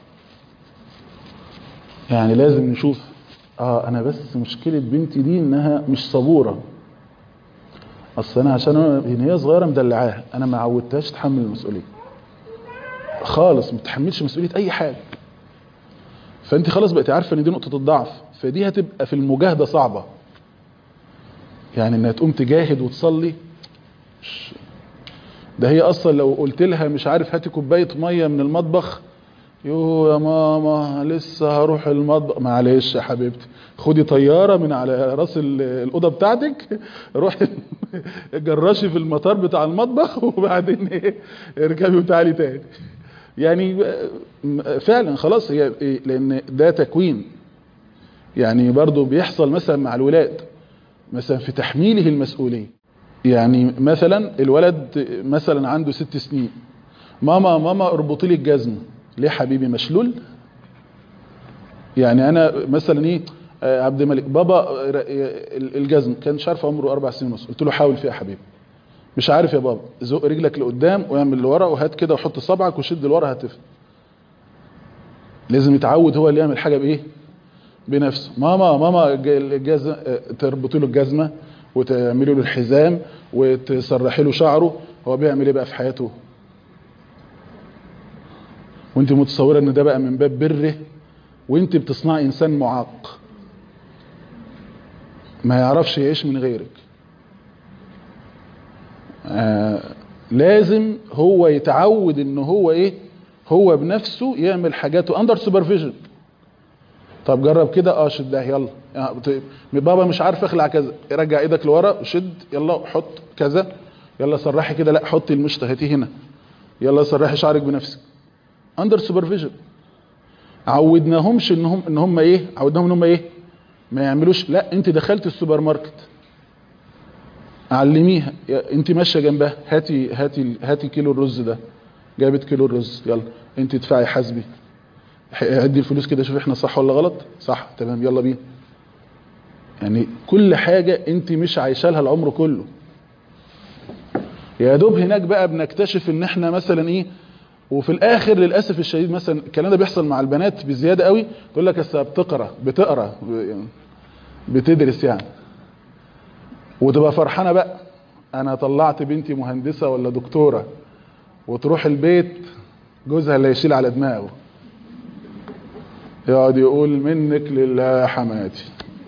يعني لازم نشوف اه انا بس مشكله بنتي دي انها مش صبوره اصل انا عشان أنا ان هي صغيره مدلعاها انا ما عودتهاش تحمل المسؤوليه خالص ما تحملش مسؤوليه اي حاجه فانت خلاص بقيتي عارفه ان دي نقطه الضعف فدي هتبقى في المجاهده صعبه يعني انها تقوم تجاهد وتصلي مش- ده هي اصلا لو قلت لها مش عارف هاتي كوبايه ميه من المطبخ يو يا ماما لسه هروح المطبخ معلش يا حبيبتي خدي طياره من على راس ال- الاوضه بتاعتك روحي جرشي في المطار بتاع المطبخ وبعدين ايه اركبي وتعالي تاني يعني م- فعلا خلاص هي إيه، لان ده تكوين يعني برضو بيحصل مثلا مع الولاد مثلا في تحميله المسؤوليه يعني مثلا الولد مثلا عنده ست سنين ماما ماما اربطي لي الجزمه ليه حبيبي مشلول يعني انا مثلا ايه آه، عبد الملك بابا آه، ال- الجزم كان مش عارف عمره اربع سنين ونص قلت له حاول فيها يا حبيبي مش عارف يا بابا زق رجلك لقدام واعمل لورا وهات كده وحط صبعك وشد لورا هتفهم لازم يتعود هو اللي يعمل حاجه بايه بنفسه ماما ماما الج- الجزمه تربطي له الجزمه وتعملي له الحزام وتسرحي له شعره هو بيعمل ايه بقى في حياته وانت متصوره ان ده بقى من باب بره وانت بتصنعي انسان معاق ما يعرفش يعيش من غيرك آه لازم هو يتعود ان هو ايه هو بنفسه يعمل حاجاته اندر سوبرفيجن طب جرب كده اه شدها يلا يعني بت- بابا مش عارف اخلع كذا رجع ايدك لورا وشد يلا حط كذا يلا سرحي كده لا حطي المشط هاتيه هنا يلا سرحي شعرك بنفسك اندر سوبرفيجن عودناهمش انهم ان هم ايه عودناهم ان هم ايه ما يعملوش لا انت دخلت السوبر ماركت علميها يا- انت ماشيه جنبها هاتي هاتي هاتي كيلو الرز ده جابت كيلو الرز يلا انت ادفعي حاسبي ح- عدي الفلوس كده شوف احنا صح ولا غلط صح تمام يلا بينا يعني كل حاجه انت مش عايشه لها العمر كله يا دوب هناك بقى بنكتشف ان احنا مثلا ايه وفي الاخر للاسف الشديد مثلا الكلام ده بيحصل مع البنات بزياده قوي تقول لك اصل بتقرا بتقرا يعني بتدرس يعني وتبقى فرحانه بقى انا طلعت بنتي مهندسه ولا دكتوره وتروح البيت جوزها اللي يشيل على دماغه يقعد يقول منك لله يا حماتي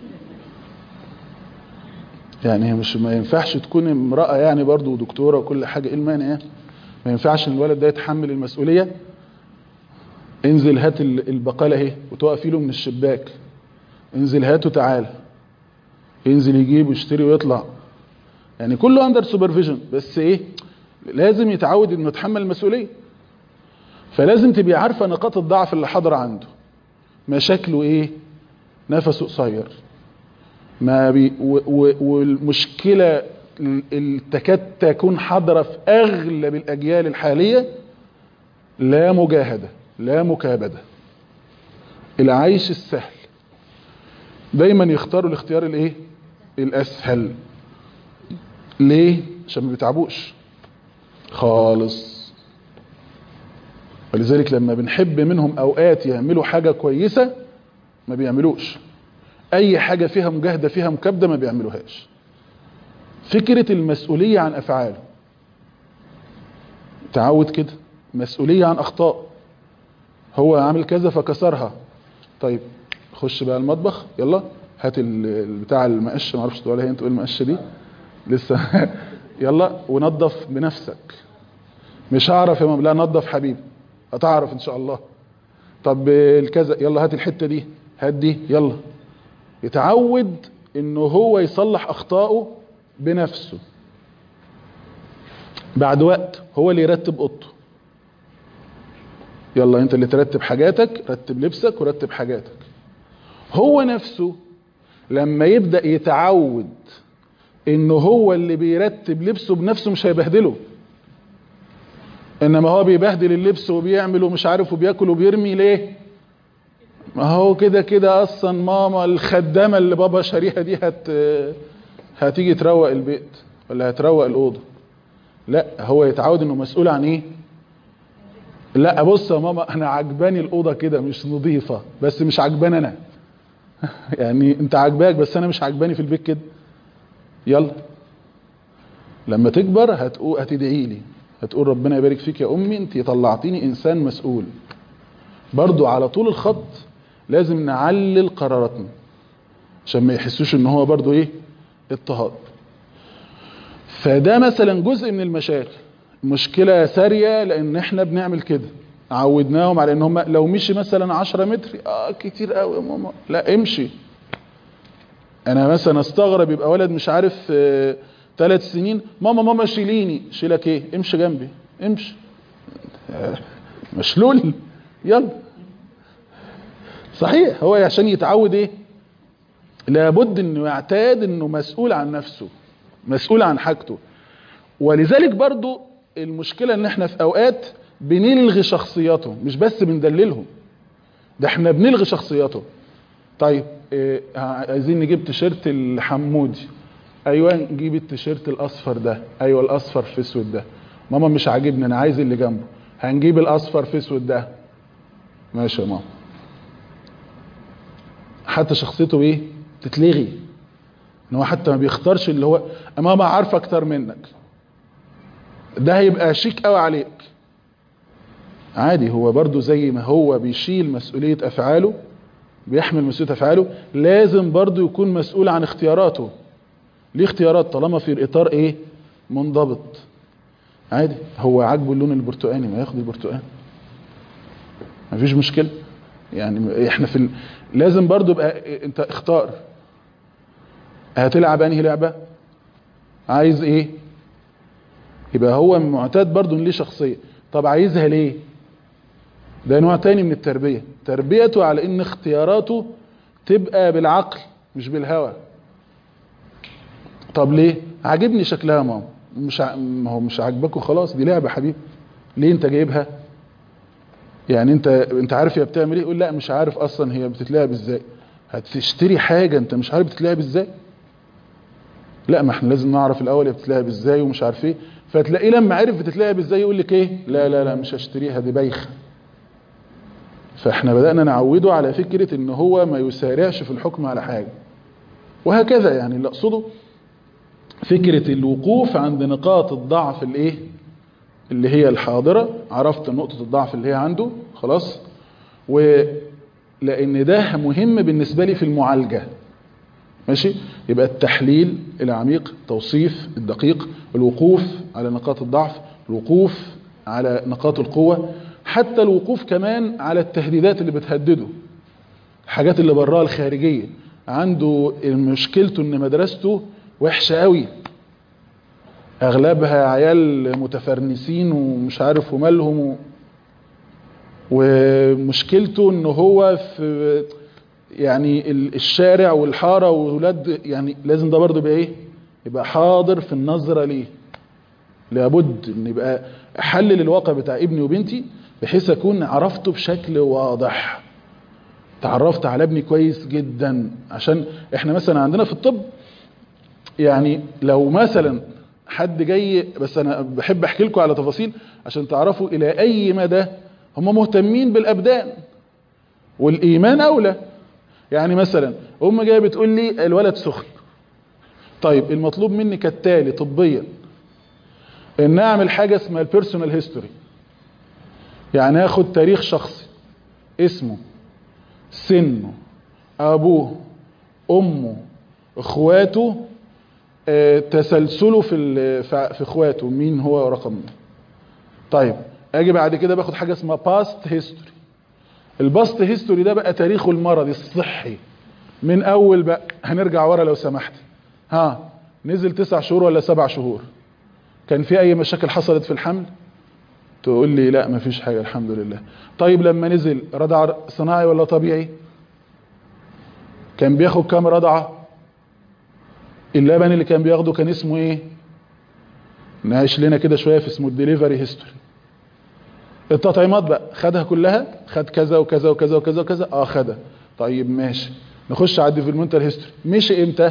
يعني هي مش ما ينفعش تكون امرأة يعني برضو دكتورة وكل حاجة ايه المانع يعني ما ينفعش ان الولد ده يتحمل المسؤولية انزل هات ال- البقالة اهي وتقفي له من الشباك انزل هاته تعالى ينزل يجيب ويشتري ويطلع يعني كله اندر سوبرفيجن بس ايه لازم يتعود انه يتحمل المسؤولية فلازم تبقي عارفة نقاط الضعف اللي حاضرة عنده مشاكله ايه نفسه قصير ما بي و و والمشكلة ال- تكاد تكون حاضرة في أغلب الأجيال الحالية لا مجاهدة لا مكابدة العيش السهل دايما يختاروا الاختيار الايه الأسهل ليه عشان ما بيتعبوش خالص ولذلك لما بنحب منهم أوقات يعملوا حاجة كويسة ما بيعملوش اي حاجة فيها مجاهدة فيها مكابدة ما بيعملوهاش فكرة المسؤولية عن افعاله تعود كده مسؤولية عن اخطاء هو عامل كذا فكسرها طيب خش بقى المطبخ يلا هات ال- ال- بتاع المقش ما اعرفش تقول عليها انت ايه المقش دي لسه يلا ونظف بنفسك مش هعرف يا ماما لا نظف حبيبي هتعرف ان شاء الله طب الكذا يلا هات الحتة دي هات دي يلا يتعود انه هو يصلح اخطائه بنفسه بعد وقت هو اللي يرتب اوضته يلا انت اللي ترتب حاجاتك رتب لبسك ورتب حاجاتك هو نفسه لما يبدأ يتعود انه هو اللي بيرتب لبسه بنفسه مش هيبهدله انما هو بيبهدل اللبس وبيعمل ومش عارف وبياكل وبيرمي ليه ما هو كده كده اصلا ماما الخدامه اللي بابا شاريها دي هت هتيجي تروق البيت ولا هتروق الاوضه لا هو يتعود انه مسؤول عن ايه لا بص يا ماما انا عجباني الاوضه كده مش نظيفه بس مش عجباني انا يعني انت عجباك بس انا مش عجباني في البيت كده يلا لما تكبر هتقول هتدعي لي هتقول ربنا يبارك فيك يا امي انت طلعتيني انسان مسؤول برضو على طول الخط لازم نعلل قراراتنا عشان ما يحسوش ان هو برضو ايه اضطهاد فده مثلا جزء من المشاكل مشكلة سارية لان احنا بنعمل كده عودناهم على ان هم لو مشي مثلا 10 متر اه كتير قوي يا ماما لا امشي انا مثلا استغرب يبقى ولد مش عارف آه ثلاث سنين ماما ماما شيليني شيلك ايه امشي جنبي امشي آه مشلول يلا صحيح هو عشان يتعود ايه لابد انه يعتاد انه مسؤول عن نفسه مسؤول عن حاجته ولذلك برضو المشكلة ان احنا في اوقات بنلغي شخصياته مش بس بندللهم ده احنا بنلغي شخصياته طيب إيه عايزين نجيب تيشيرت الحمودي ايوه نجيب التيشيرت الاصفر ده ايوه الاصفر في اسود ده ماما مش عاجبني انا عايز اللي جنبه هنجيب الاصفر في اسود ده ماشي يا ماما حتى شخصيته ايه تتلغي ان هو حتى ما بيختارش اللي هو ماما عارفه اكتر منك ده هيبقى شيك قوي عليك عادي هو برضو زي ما هو بيشيل مسؤولية افعاله بيحمل مسؤولية افعاله لازم برضو يكون مسؤول عن اختياراته ليه اختيارات طالما في الاطار ايه منضبط عادي هو عاجبه اللون البرتقاني ما ياخد البرتقاني مفيش مشكلة يعني احنا في ال... لازم برضو يبقى انت اختار هتلعب انهي لعبة عايز ايه يبقى هو معتاد برضو ان ليه شخصية طب عايزها ليه ده نوع تاني من التربية تربيته على ان اختياراته تبقى بالعقل مش بالهوى طب ليه عاجبني شكلها ماما مش ع... ما هو مش عاجبك وخلاص دي لعبة حبيبي ليه انت جايبها يعني انت انت عارف هي بتعمل ايه يقول لا مش عارف اصلا هي بتتلعب ازاي هتشتري حاجة انت مش عارف بتتلعب ازاي لا ما احنا لازم نعرف الاول هي بتتلعب ازاي ومش عارف ايه فتلاقيه لما عرف بتتلعب ازاي يقول لك ايه لا لا لا مش هشتريها دي بايخه فاحنا بدأنا نعوده على فكرة ان هو ما يسارعش في الحكم على حاجة وهكذا يعني اللي اقصده فكرة الوقوف عند نقاط الضعف الايه اللي هي الحاضرة عرفت نقطة الضعف اللي هي عنده خلاص ولان ده مهم بالنسبة لي في المعالجة ماشي يبقى التحليل العميق توصيف الدقيق الوقوف على نقاط الضعف الوقوف على نقاط القوة حتى الوقوف كمان على التهديدات اللي بتهدده الحاجات اللي براها الخارجية عنده مشكلته ان مدرسته وحشة قوي اغلبها عيال متفرنسين ومش عارف ومالهم و... ومشكلته ان هو في يعني الشارع والحارة وولاد يعني لازم ده برضه يبقى ايه يبقى حاضر في النظرة ليه لابد ان يبقى احلل الواقع بتاع ابني وبنتي بحيث اكون عرفته بشكل واضح تعرفت على ابني كويس جدا عشان احنا مثلا عندنا في الطب يعني لو مثلا حد جاي بس انا بحب احكي لكم على تفاصيل عشان تعرفوا الى اي مدى هم مهتمين بالابدان والايمان اولى يعني مثلا ام جايه بتقول لي الولد سخن طيب المطلوب مني كالتالي طبيا ان اعمل حاجه اسمها البيرسونال هيستوري يعني اخد تاريخ شخصي اسمه سنه ابوه امه اخواته آه، تسلسله في ال- في في اخواته مين هو رقم مين طيب اجي بعد كده باخد حاجه اسمها باست هيستوري الباست هيستوري ده بقى تاريخه المرضي الصحي من اول بقى هنرجع ورا لو سمحت ها نزل تسع شهور ولا سبع شهور كان في اي مشاكل حصلت في الحمل تقول لي لا مفيش حاجه الحمد لله طيب لما نزل رضع صناعي ولا طبيعي كان بياخد كام رضعه اللبن اللي كان بياخده كان اسمه ايه نعيش لنا كده شويه في اسمه الدليفري هيستوري التطعيمات بقى خدها كلها خد كذا وكذا وكذا وكذا وكذا اه خدها طيب ماشي نخش على الديفلوبمنتال هيستوري مشي امتى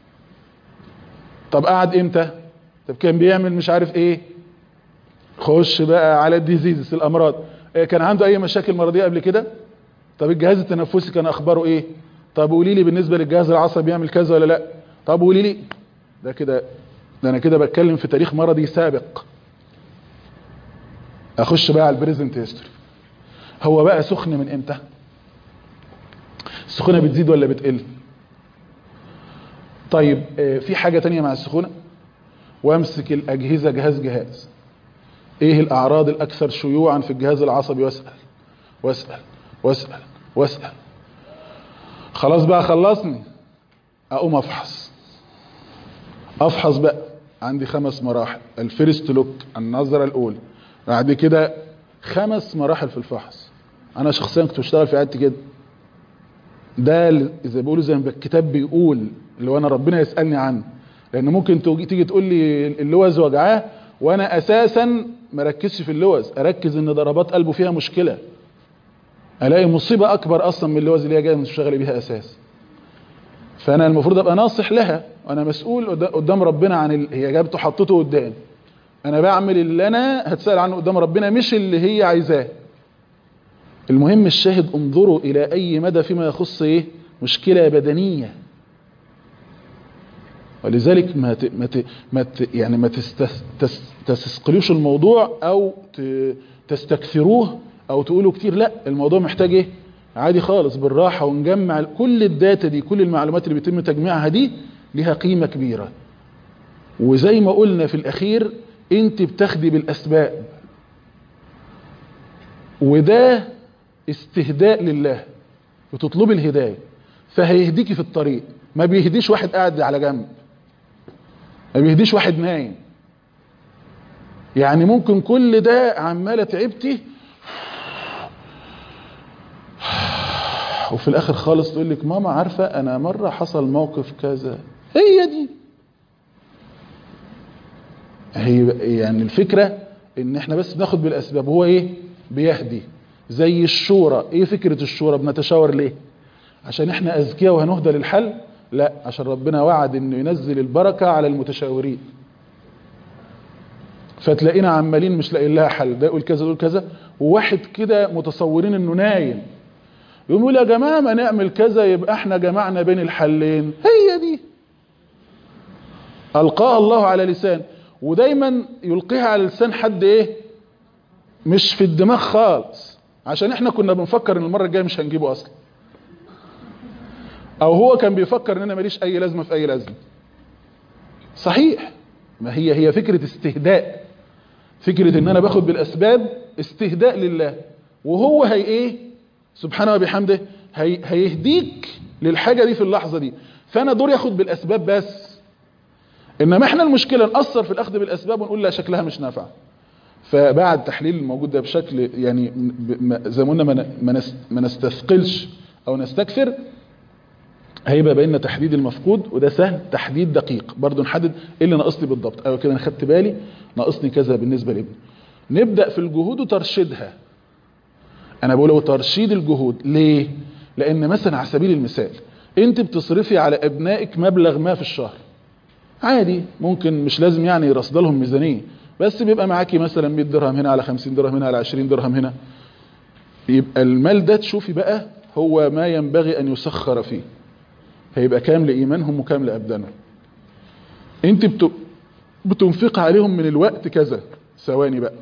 طب قعد امتى طب كان بيعمل مش عارف ايه خش بقى على الديزيزز الامراض إيه كان عنده اي مشاكل مرضيه قبل كده طب الجهاز التنفسي كان اخباره ايه طب قولي لي بالنسبه للجهاز العصبي بيعمل كذا ولا لا طب قولي لي ده كده ده انا كده بتكلم في تاريخ مرضي سابق اخش بقى على البريزنت هيستوري هو بقى سخن من امتى السخونه بتزيد ولا بتقل طيب آه، في حاجه تانية مع السخونه وامسك الاجهزه جهاز جهاز ايه الاعراض الاكثر شيوعا في الجهاز العصبي واسال واسال واسال واسال خلاص بقى خلصني اقوم افحص افحص بقى عندي خمس مراحل الفيرست لوك النظره الاولى بعد كده خمس مراحل في الفحص انا شخصيا كنت بشتغل في عيادتي كده ده ال- زي بيقولوا زي ما الكتاب بيقول اللي هو انا ربنا يسالني عنه لان ممكن توجي- تيجي تقول لي اللوز وجعاه وانا اساسا ما ركزش في اللوز اركز ان ضربات قلبه فيها مشكله الاقي مصيبه اكبر اصلا من اللوز اللي هي جايه مش شغاله بيها اساس فانا المفروض ابقى ناصح لها وانا مسؤول قد- قدام ربنا عن ال... هي جابته حطته قدام انا بعمل اللي انا هتسال عنه قدام ربنا مش اللي هي عايزاه المهم الشاهد انظروا الى اي مدى فيما يخص ايه مشكله بدنيه ولذلك ما ت... ما ت... ما ت... يعني ما تستس... تس... تستثقلوش الموضوع او ت... تستكثروه او تقولوا كتير لا الموضوع محتاج ايه عادي خالص بالراحه ونجمع كل الداتا دي كل المعلومات اللي بيتم تجميعها دي ليها قيمه كبيره وزي ما قلنا في الاخير انت بتاخدي بالاسباب وده استهداء لله بتطلبي الهدايه فهيهديكي في الطريق ما بيهديش واحد قاعد على جنب ما بيهديش واحد نايم يعني ممكن كل ده عماله تعبتي وفي الاخر خالص تقول لك ماما عارفه انا مره حصل موقف كذا هي دي هي يعني الفكره ان احنا بس بناخد بالاسباب هو ايه بيهدي زي الشورى ايه فكره الشورى بنتشاور ليه عشان احنا اذكياء وهنهدى للحل لا عشان ربنا وعد انه ينزل البركه على المتشاورين فتلاقينا عمالين مش لاقيين لها حل ده يقول كذا يقول كذا وواحد كده متصورين انه نايم يقوم يقول يا جماعه ما نعمل كذا يبقى احنا جمعنا بين الحلين هي دي القاها الله على لسان ودايما يلقيها على لسان حد ايه مش في الدماغ خالص عشان احنا كنا بنفكر ان المره الجايه مش هنجيبه اصلا او هو كان بيفكر ان انا ماليش اي لازمه في اي لازمه صحيح ما هي هي فكره استهداء فكره ان انا باخد بالاسباب استهداء لله وهو هي ايه سبحانه وبحمده هي هيهديك للحاجه دي في اللحظه دي فانا دوري اخد بالاسباب بس انما احنا المشكله ناثر في الاخذ بالاسباب ونقول لا شكلها مش نافعه فبعد تحليل الموجود ده بشكل يعني ب- ما- زي ما قلنا ما ن- ما نس- ما نستثقلش او نستكثر هيبقى بيننا تحديد المفقود وده سهل تحديد دقيق برضو نحدد ايه اللي ناقصني بالضبط ايوه كده انا خدت بالي ناقصني كذا بالنسبه لابني نبدا في الجهود وترشيدها انا بقول هو ترشيد الجهود ليه لان مثلا على سبيل المثال انت بتصرفي على ابنائك مبلغ ما في الشهر عادي ممكن مش لازم يعني يرصد لهم ميزانيه بس بيبقى معاكي مثلا 100 درهم هنا على 50 درهم هنا على 20 درهم هنا يبقى المال ده تشوفي بقى هو ما ينبغي ان يسخر فيه هيبقى كام لايمانهم وكام لابدانهم انت بت... بتنفق عليهم من الوقت كذا ثواني بقى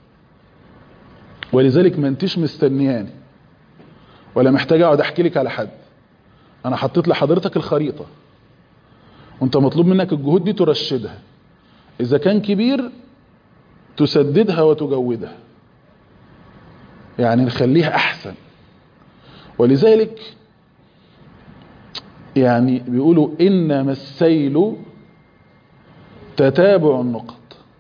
ولذلك ما انتش مستنياني ولا محتاج اقعد احكي لك على حد انا حطيت لحضرتك الخريطه وانت مطلوب منك الجهود دي ترشدها اذا كان كبير تسددها وتجودها يعني نخليها احسن ولذلك يعني بيقولوا انما السيل تتابع النقط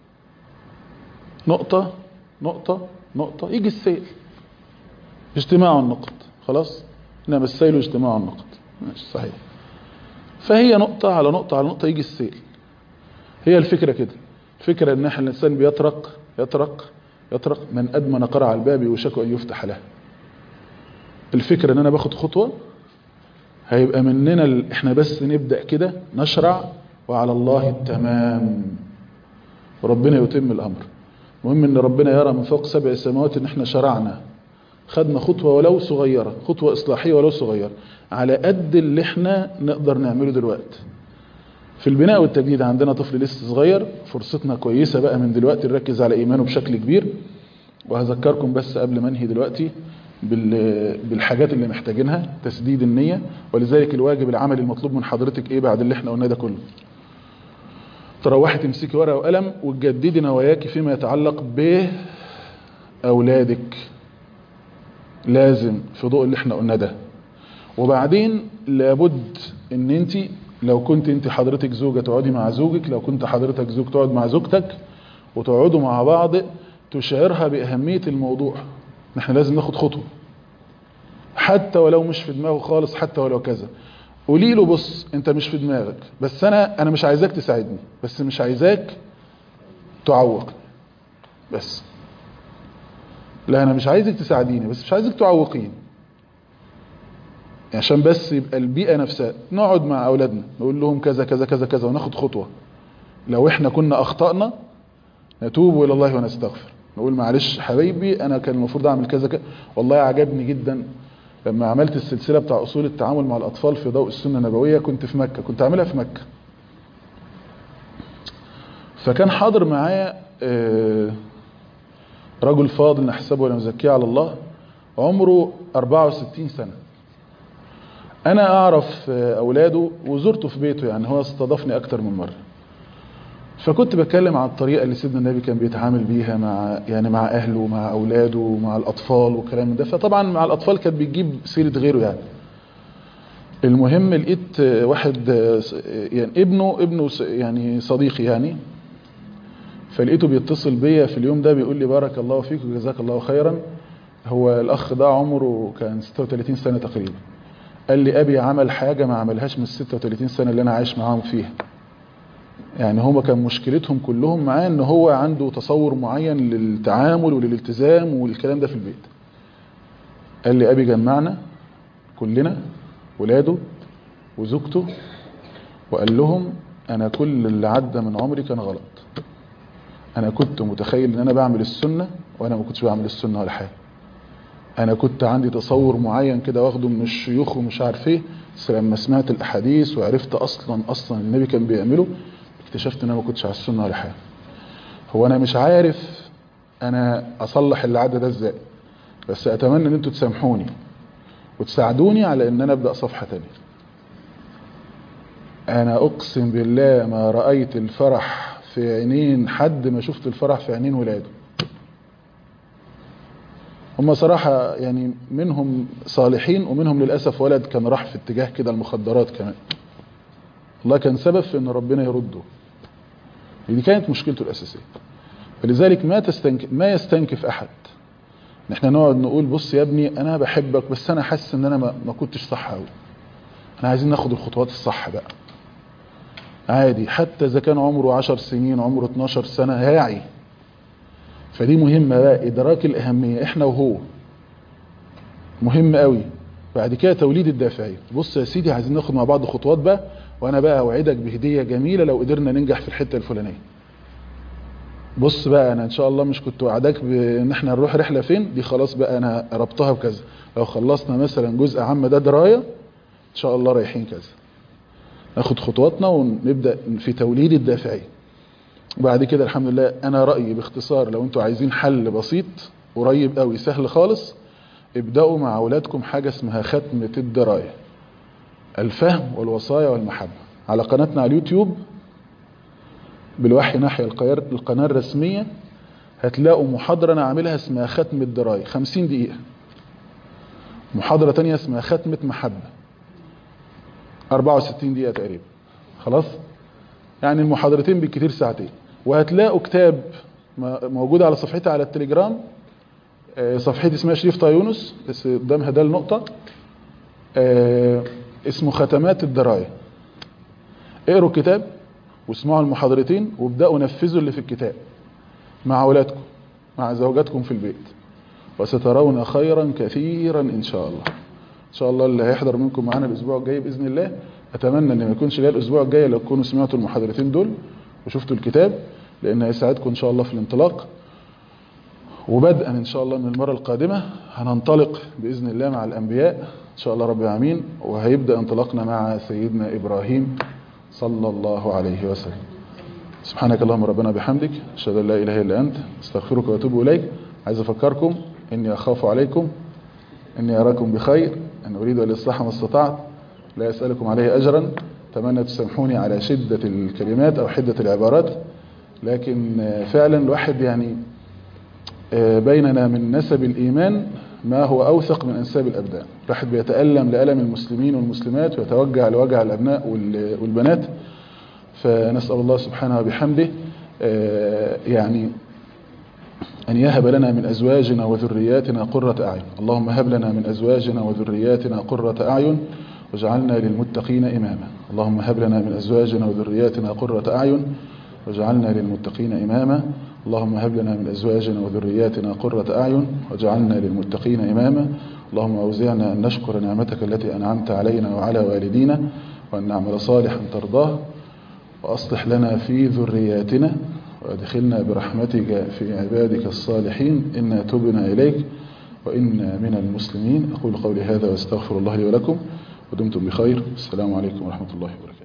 نقطة نقطة نقطة يجي السيل اجتماع النقط خلاص انما السيل اجتماع النقط ماشي صحيح فهي نقطة على نقطة على نقطة يجي السيل هي الفكرة كده الفكرة ان احنا الانسان بيطرق يطرق يطرق من ادمن قرع الباب يوشك ان يفتح له الفكرة ان انا باخد خطوة هيبقى مننا ال... احنا بس نبدأ كده نشرع وعلى الله التمام وربنا يتم الامر المهم ان ربنا يرى من فوق سبع سماوات ان احنا شرعنا خدنا خطوة ولو صغيرة خطوة اصلاحية ولو صغيرة على قد اللي احنا نقدر نعمله دلوقتي في البناء والتجديد عندنا طفل لسه صغير فرصتنا كويسة بقى من دلوقتي نركز على ايمانه بشكل كبير وهذكركم بس قبل ما انهي دلوقتي بال- بالحاجات اللي محتاجينها تسديد النية ولذلك الواجب العملي المطلوب من حضرتك ايه بعد اللي احنا قلناه ده كله تروحي تمسكي ورقة وقلم وتجددي نواياك فيما يتعلق بأولادك لازم في ضوء اللي احنا قلناه ده وبعدين لابد ان انت لو كنت انت حضرتك زوجة تقعدي مع زوجك لو كنت حضرتك زوج تقعد مع زوجتك وتقعدوا مع بعض تشعرها بأهمية الموضوع احنا لازم ناخد خطوة حتى ولو مش في دماغه خالص حتى ولو كذا قولي له بص انت مش في دماغك بس انا انا مش عايزاك تساعدني بس مش عايزاك تعوقني بس لا انا مش عايزك تساعديني بس مش عايزك تعوقيني عشان بس يبقى البيئة نفسها نقعد مع اولادنا نقول لهم كذا كذا كذا كذا وناخد خطوة لو احنا كنا اخطأنا نتوب الى الله ونستغفر نقول معلش حبايبي انا كان المفروض اعمل كذا كذا والله عجبني جدا لما عملت السلسلة بتاع اصول التعامل مع الاطفال في ضوء السنة النبوية كنت في مكة كنت عاملها في مكة فكان حاضر معايا آه، رجل فاضل نحسبه ولا نزكيه على الله عمره 64 سنة انا اعرف آه، اولاده وزرته في بيته يعني هو استضافني اكتر من مرة فكنت بتكلم عن الطريقة اللي سيدنا النبي كان بيتعامل بيها مع يعني مع اهله ومع اولاده ومع الاطفال والكلام ده فطبعا مع الاطفال كانت بتجيب سيرة غيره يعني المهم لقيت آه، واحد آه، س- آه، يعني ابنه ابنه س- يعني صديقي يعني فلقيته بيتصل بيا في اليوم ده بيقول لي بارك الله فيك وجزاك الله خيرا هو الاخ ده عمره كان 36 سنة تقريبا قال لي ابي عمل حاجة ما عملهاش من ال 36 سنة اللي انا عايش معاهم فيها يعني هما كان مشكلتهم كلهم معاه ان هو عنده تصور معين للتعامل وللالتزام والكلام ده في البيت قال لي ابي جمعنا كلنا ولاده وزوجته وقال لهم انا كل اللي عدى من عمري كان غلط انا كنت متخيل ان انا بعمل السنة وانا ما كنتش بعمل السنة ولا حاجة انا كنت عندي تصور معين كده واخده من الشيوخ ومش عارف ايه بس لما سمعت الاحاديث وعرفت اصلا اصلا النبي كان بيعمله اكتشفت ان انا ما كنتش على السنة ولا حاجة هو انا مش عارف انا اصلح العادة ده ازاي بس اتمنى ان انتوا تسامحوني وتساعدوني على ان انا ابدأ صفحة تانية انا اقسم بالله ما رأيت الفرح في عينين حد ما شفت الفرح في عينين ولاده هم صراحة يعني منهم صالحين ومنهم للأسف ولد كان راح في اتجاه كده المخدرات كمان الله كان سبب في ان ربنا يرده دي كانت مشكلته الأساسية فلذلك ما تستنك ما يستنكف أحد ان احنا نقعد نقول بص يا ابني انا بحبك بس انا حاسس ان انا ما, ما كنتش صح قوي احنا عايزين ناخد الخطوات الصح بقى عادي حتى اذا كان عمره 10 سنين عمره 12 سنة هاعي فدي مهمة بقى ادراك الاهمية احنا وهو مهم قوي بعد كده توليد الدافعية بص يا سيدي عايزين ناخد مع بعض خطوات بقى وانا بقى اوعدك بهدية جميلة لو قدرنا ننجح في الحتة الفلانية بص بقى انا ان شاء الله مش كنت وعدك بان احنا نروح رحلة فين دي خلاص بقى انا ربطها بكذا لو خلصنا مثلا جزء عام ده دراية ان شاء الله رايحين كذا ناخد خطواتنا ونبدأ في توليد الدافعية وبعد كده الحمد لله انا رأيي باختصار لو انتوا عايزين حل بسيط قريب قوي سهل خالص ابدأوا مع اولادكم حاجة اسمها ختمة الدراية الفهم والوصايا والمحبة على قناتنا على اليوتيوب بالوحي ناحية القناة الرسمية هتلاقوا محاضرة انا عاملها اسمها ختم الدراية 50 دقيقة محاضرة تانية اسمها ختمة محبة 64 دقيقة تقريبا خلاص يعني المحاضرتين بالكتير ساعتين وهتلاقوا كتاب موجود على صفحتي على التليجرام صفحتي اسمها شريف طيونس بس قدامها ده النقطة اسمه ختمات الدراية اقروا الكتاب واسمعوا المحاضرتين وابدأوا نفذوا اللي في الكتاب مع أولادكم مع زوجاتكم في البيت وسترون خيرا كثيرا إن شاء الله إن شاء الله اللي هيحضر منكم معانا الأسبوع الجاي بإذن الله أتمنى أن ما يكونش جاي الأسبوع الجاي لو تكونوا سمعتوا المحاضرتين دول وشفتوا الكتاب لأن هيساعدكم إن شاء الله في الانطلاق وبدءا إن شاء الله من المرة القادمة هننطلق بإذن الله مع الأنبياء إن شاء الله رب العالمين وهيبدأ انطلاقنا مع سيدنا إبراهيم صلى الله عليه وسلم سبحانك اللهم ربنا بحمدك أشهد أن لا إله إلا أنت استغفرك وأتوب إليك عايز أفكركم إني أخاف عليكم إني أراكم بخير أن أريد الإصلاح ما استطعت لا أسألكم عليه أجرا أتمنى تسامحوني على شدة الكلمات أو حدة العبارات لكن فعلا الواحد يعني بيننا من نسب الإيمان ما هو أوثق من أنساب الأبدان الواحد بيتألم لألم المسلمين والمسلمات ويتوجع لوجع الأبناء والبنات فنسأل الله سبحانه وبحمده يعني أن يهب لنا من أزواجنا وذرياتنا قرة أعين اللهم هب لنا من أزواجنا وذرياتنا قرة أعين واجعلنا للمتقين إماما اللهم هب لنا من أزواجنا وذرياتنا قرة أعين واجعلنا للمتقين إماما اللهم هب لنا من أزواجنا وذرياتنا قرة أعين واجعلنا للمتقين إماما اللهم أوزعنا أن نشكر نعمتك التي أنعمت علينا وعلى والدينا وأن نعمل صالحا ترضاه وأصلح لنا في ذرياتنا وادخلنا برحمتك في عبادك الصالحين إنا تبنا إليك وإنا من المسلمين أقول قولي هذا واستغفر الله لي ولكم ودمتم بخير السلام عليكم ورحمة الله وبركاته